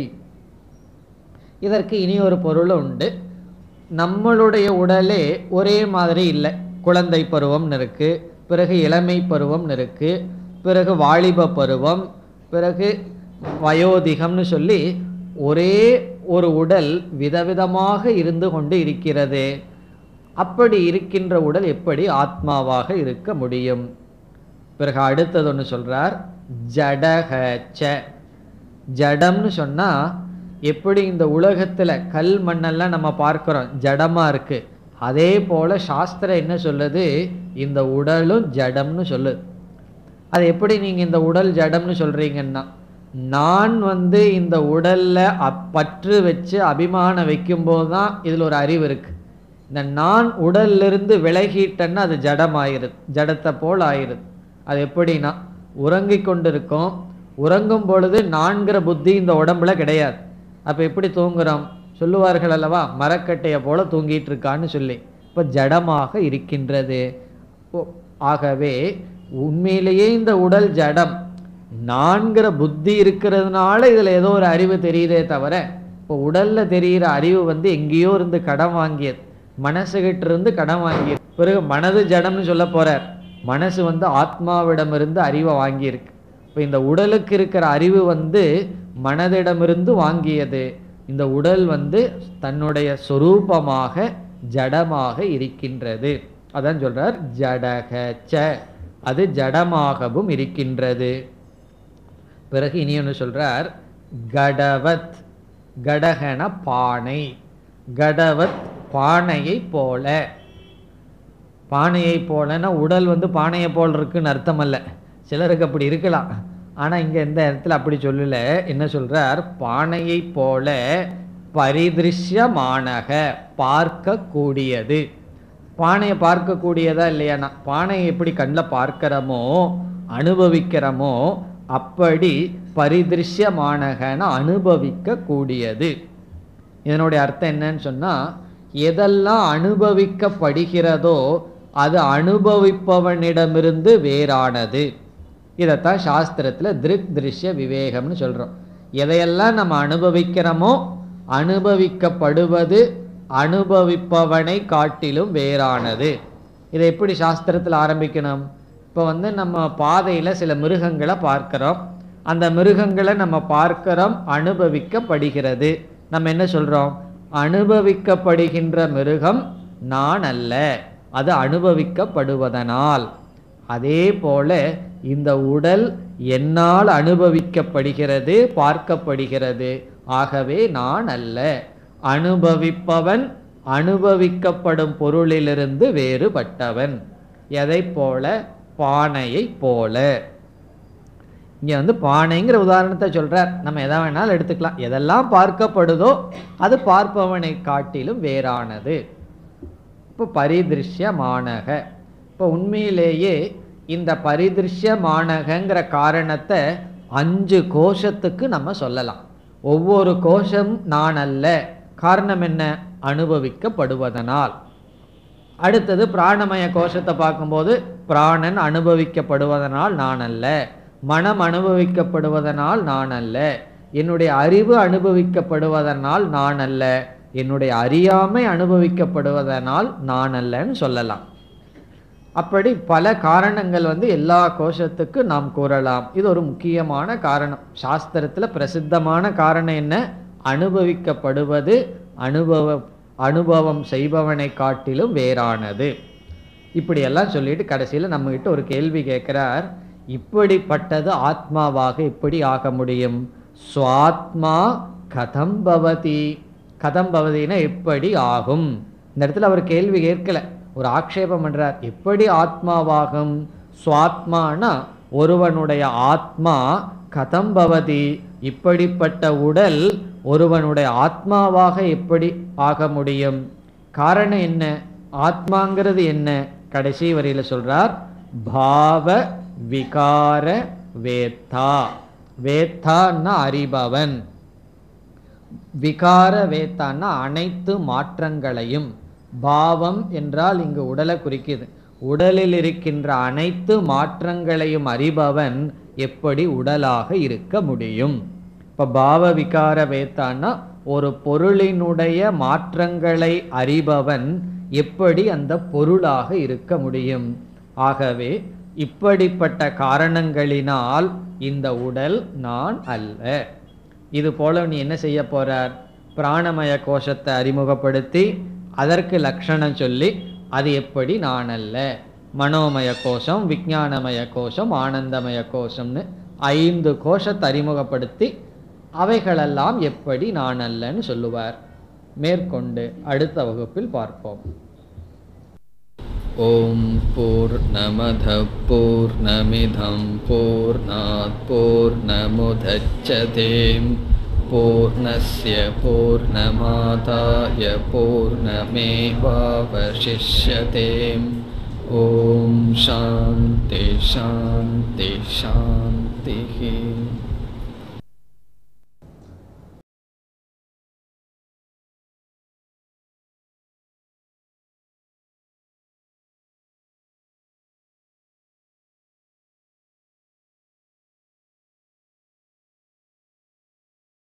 [SPEAKER 2] இதற்கு இனி ஒரு பொருள் உண்டு நம்மளுடைய உடலே ஒரே மாதிரி இல்லை குழந்தை பருவம்னு இருக்கு பிறகு இளமை பருவம்னு இருக்கு பிறகு வாலிப பருவம் பிறகு வயோதிகம்னு சொல்லி ஒரே ஒரு உடல் விதவிதமாக இருந்து கொண்டு இருக்கிறது அப்படி இருக்கின்ற உடல் எப்படி ஆத்மாவாக இருக்க முடியும் பிறகு அடுத்தது ஒன்று சொல்றார் ஜடகச்ச ஜடம்னு சொன்னா எப்படி இந்த உலகத்துல கல் மண்ணெல்லாம் நம்ம பார்க்கிறோம் ஜடமா இருக்கு அதே போல சாஸ்திரம் என்ன சொல்லுது இந்த உடலும் ஜடம்னு சொல்லுது அது எப்படி நீங்க இந்த உடல் ஜடம்னு சொல்றீங்கன்னா நான் வந்து இந்த உடல்ல அப்- பற்று வச்சு அபிமானம் வைக்கும்போது தான் இதுல ஒரு அறிவு இருக்கு இந்த நான் உடல்ல இருந்து விலகிட்டேன்னா அது ஜடமாயிருது ஜடத்தை போல் ஆயிருது அது எப்படின்னா உறங்கிக் கொண்டிருக்கோம் உறங்கும் பொழுது நான்கிற புத்தி இந்த உடம்புல கிடையாது அப்ப எப்படி தூங்குறோம் சொல்லுவார்கள் அல்லவா மரக்கட்டையை போல தூங்கிட்டு இருக்கான்னு சொல்லி இப்ப ஜடமாக இருக்கின்றது ஓ, ஆகவே உண்மையிலேயே இந்த உடல் ஜடம் நான்கிற புத்தி இருக்கிறதுனால இதுல ஏதோ ஒரு அறிவு தெரியுதே தவிர இப்போ உடல்ல தெரிகிற அறிவு வந்து எங்கேயோ இருந்து கடன் வாங்கியது மனசுகிட்ட இருந்து கடன் வாங்கியது பிறகு மனது ஜடம்னு சொல்ல போறார் மனசு வந்து ஆத்மாவிடமிருந்து அறிவை வாங்கியிருக்கு இப்போ இந்த உடலுக்கு இருக்கிற அறிவு வந்து மனதிடமிருந்து வாங்கியது இந்த உடல் வந்து தன்னுடைய சொரூபமாக ஜடமாக இருக்கின்றது அதான் சொல்றார் ஜடக ச அது ஜடமாகவும் இருக்கின்றது பிறகு இனி ஒன்று சொல்றார் கடவத் கடகன பானை கடவத் பானையை போல பானையை போலன்னா உடல் வந்து பானையை போல் இருக்குன்னு அர்த்தம் அல்ல சிலருக்கு அப்படி இருக்கலாம் ஆனா இங்க இந்த இடத்துல அப்படி சொல்லல என்ன சொல்றார் பானையை போல பரிதிருஷ்யமானக பார்க்கக்கூடியது பானையை பார்க்கக்கூடியதா இல்லையானா பானையை எப்படி கண்ணில் பார்க்கிறோமோ அனுபவிக்கிறோமோ அப்படி பரிதிருஷ்யமானகன அனுபவிக்க கூடியது இதனுடைய அர்த்தம் என்னன்னு சொன்னா எதெல்லாம் அனுபவிக்கப்படுகிறதோ அது அனுபவிப்பவனிடமிருந்து வேறானது இதைத்தான் சாஸ்திரத்துல திருக் திருஷ்ய விவேகம்னு சொல்றோம் எதையெல்லாம் நம்ம அனுபவிக்கிறோமோ அனுபவிக்கப்படுவது அனுபவிப்பவனை காட்டிலும் வேறானது இதை எப்படி சாஸ்திரத்தில் ஆரம்பிக்கணும் இப்போ வந்து நம்ம பாதையில் சில மிருகங்களை பார்க்கிறோம் அந்த மிருகங்களை நம்ம பார்க்கிறோம் அனுபவிக்கப்படுகிறது நம்ம என்ன சொல்றோம் அனுபவிக்கப்படுகின்ற மிருகம் நான் அல்ல அது அனுபவிக்கப்படுவதனால் அதே போல இந்த உடல் என்னால் அனுபவிக்கப்படுகிறது பார்க்கப்படுகிறது ஆகவே நான் அல்ல அனுபவிப்பவன் அனுபவிக்கப்படும் பொருளிலிருந்து வேறுபட்டவன் எதை போல பானையை போல இங்க வந்து பானைங்கிற உதாரணத்தை சொல்றார் நம்ம எதை வேணாலும் எடுத்துக்கலாம் எதெல்லாம் பார்க்கப்படுதோ அது பார்ப்பவனை காட்டிலும் வேறானது இப்போ பரிதிருஷ்யமானக இப்போ உண்மையிலேயே இந்த பரிதிருஷ்யமானகங்கிற காரணத்தை அஞ்சு கோஷத்துக்கு நம்ம சொல்லலாம் ஒவ்வொரு கோஷம் நான் அல்ல காரணம் என்ன அனுபவிக்கப்படுவதனால் அடுத்தது பிராணமய கோஷத்தை பார்க்கும்போது பிராணன் அனுபவிக்கப்படுவதனால் நான் அல்ல மனம் அனுபவிக்கப்படுவதனால் நான் அல்ல என்னுடைய அறிவு அனுபவிக்கப்படுவதனால் நான் அல்ல என்னுடைய அறியாமை அனுபவிக்கப்படுவதனால் நான் அல்லன்னு சொல்லலாம் அப்படி பல காரணங்கள் வந்து எல்லா கோஷத்துக்கு நாம் கூறலாம் இது ஒரு முக்கியமான காரணம் சாஸ்திரத்துல பிரசித்தமான காரணம் என்ன அனுபவிக்கப்படுவது அனுபவ அனுபவம் செய்பவனை காட்டிலும் வேறானது இப்படியெல்லாம் சொல்லிட்டு கடைசியில் நம்மகிட்ட ஒரு கேள்வி கேட்கிறார் இப்படிப்பட்டது ஆத்மாவாக இப்படி ஆக முடியும் சுவாத்மா கதம் பவதி கதம் பவதினா எப்படி ஆகும் இந்த இடத்துல அவர் கேள்வி கேட்கல ஒரு ஆக்ஷேபம் பண்றார் எப்படி ஆத்மாவாகும் சுவாத்மானா ஒருவனுடைய ஆத்மா கதம் பவதி இப்படிப்பட்ட உடல் ஒருவனுடைய ஆத்மாவாக எப்படி ஆக முடியும் காரணம் என்ன ஆத்மாங்கிறது என்ன கடைசி வரியில சொல்றார் பாவ விகார வேத்தா வேத்தான்னா அறிபவன் விகார வேத்தான்னா அனைத்து மாற்றங்களையும் பாவம் என்றால் இங்கு உடலை குறிக்குது உடலில் இருக்கின்ற அனைத்து மாற்றங்களையும் அறிபவன் எப்படி உடலாக இருக்க முடியும் இப்ப பாவ விகார வேத்தான்னா ஒரு பொருளினுடைய மாற்றங்களை அறிபவன் எப்படி அந்த பொருளாக இருக்க முடியும் ஆகவே இப்படிப்பட்ட காரணங்களினால் இந்த உடல் நான் அல்ல இது போல நீ என்ன செய்ய போறார் பிராணமய கோஷத்தை அறிமுகப்படுத்தி அதற்கு லட்சணம் சொல்லி அது எப்படி நான் அல்ல மனோமய கோஷம் விஞ்ஞானமய கோஷம் ஆனந்தமய கோஷம்னு ஐந்து கோஷத்தை அறிமுகப்படுத்தி அவைகளெல்லாம் எப்படி நான் அல்லன்னு சொல்லுவார் மேற்கொண்டு அடுத்த வகுப்பில் பார்ப்போம் ॐ पूर्णमधः पूर्णमिधं पूर्णात् पूर्णमुदच्छते पूर्णस्य पूर्णमादाय पूर्णमेवावशिष्यते ॐ शान्ति शान्ति शान्तिः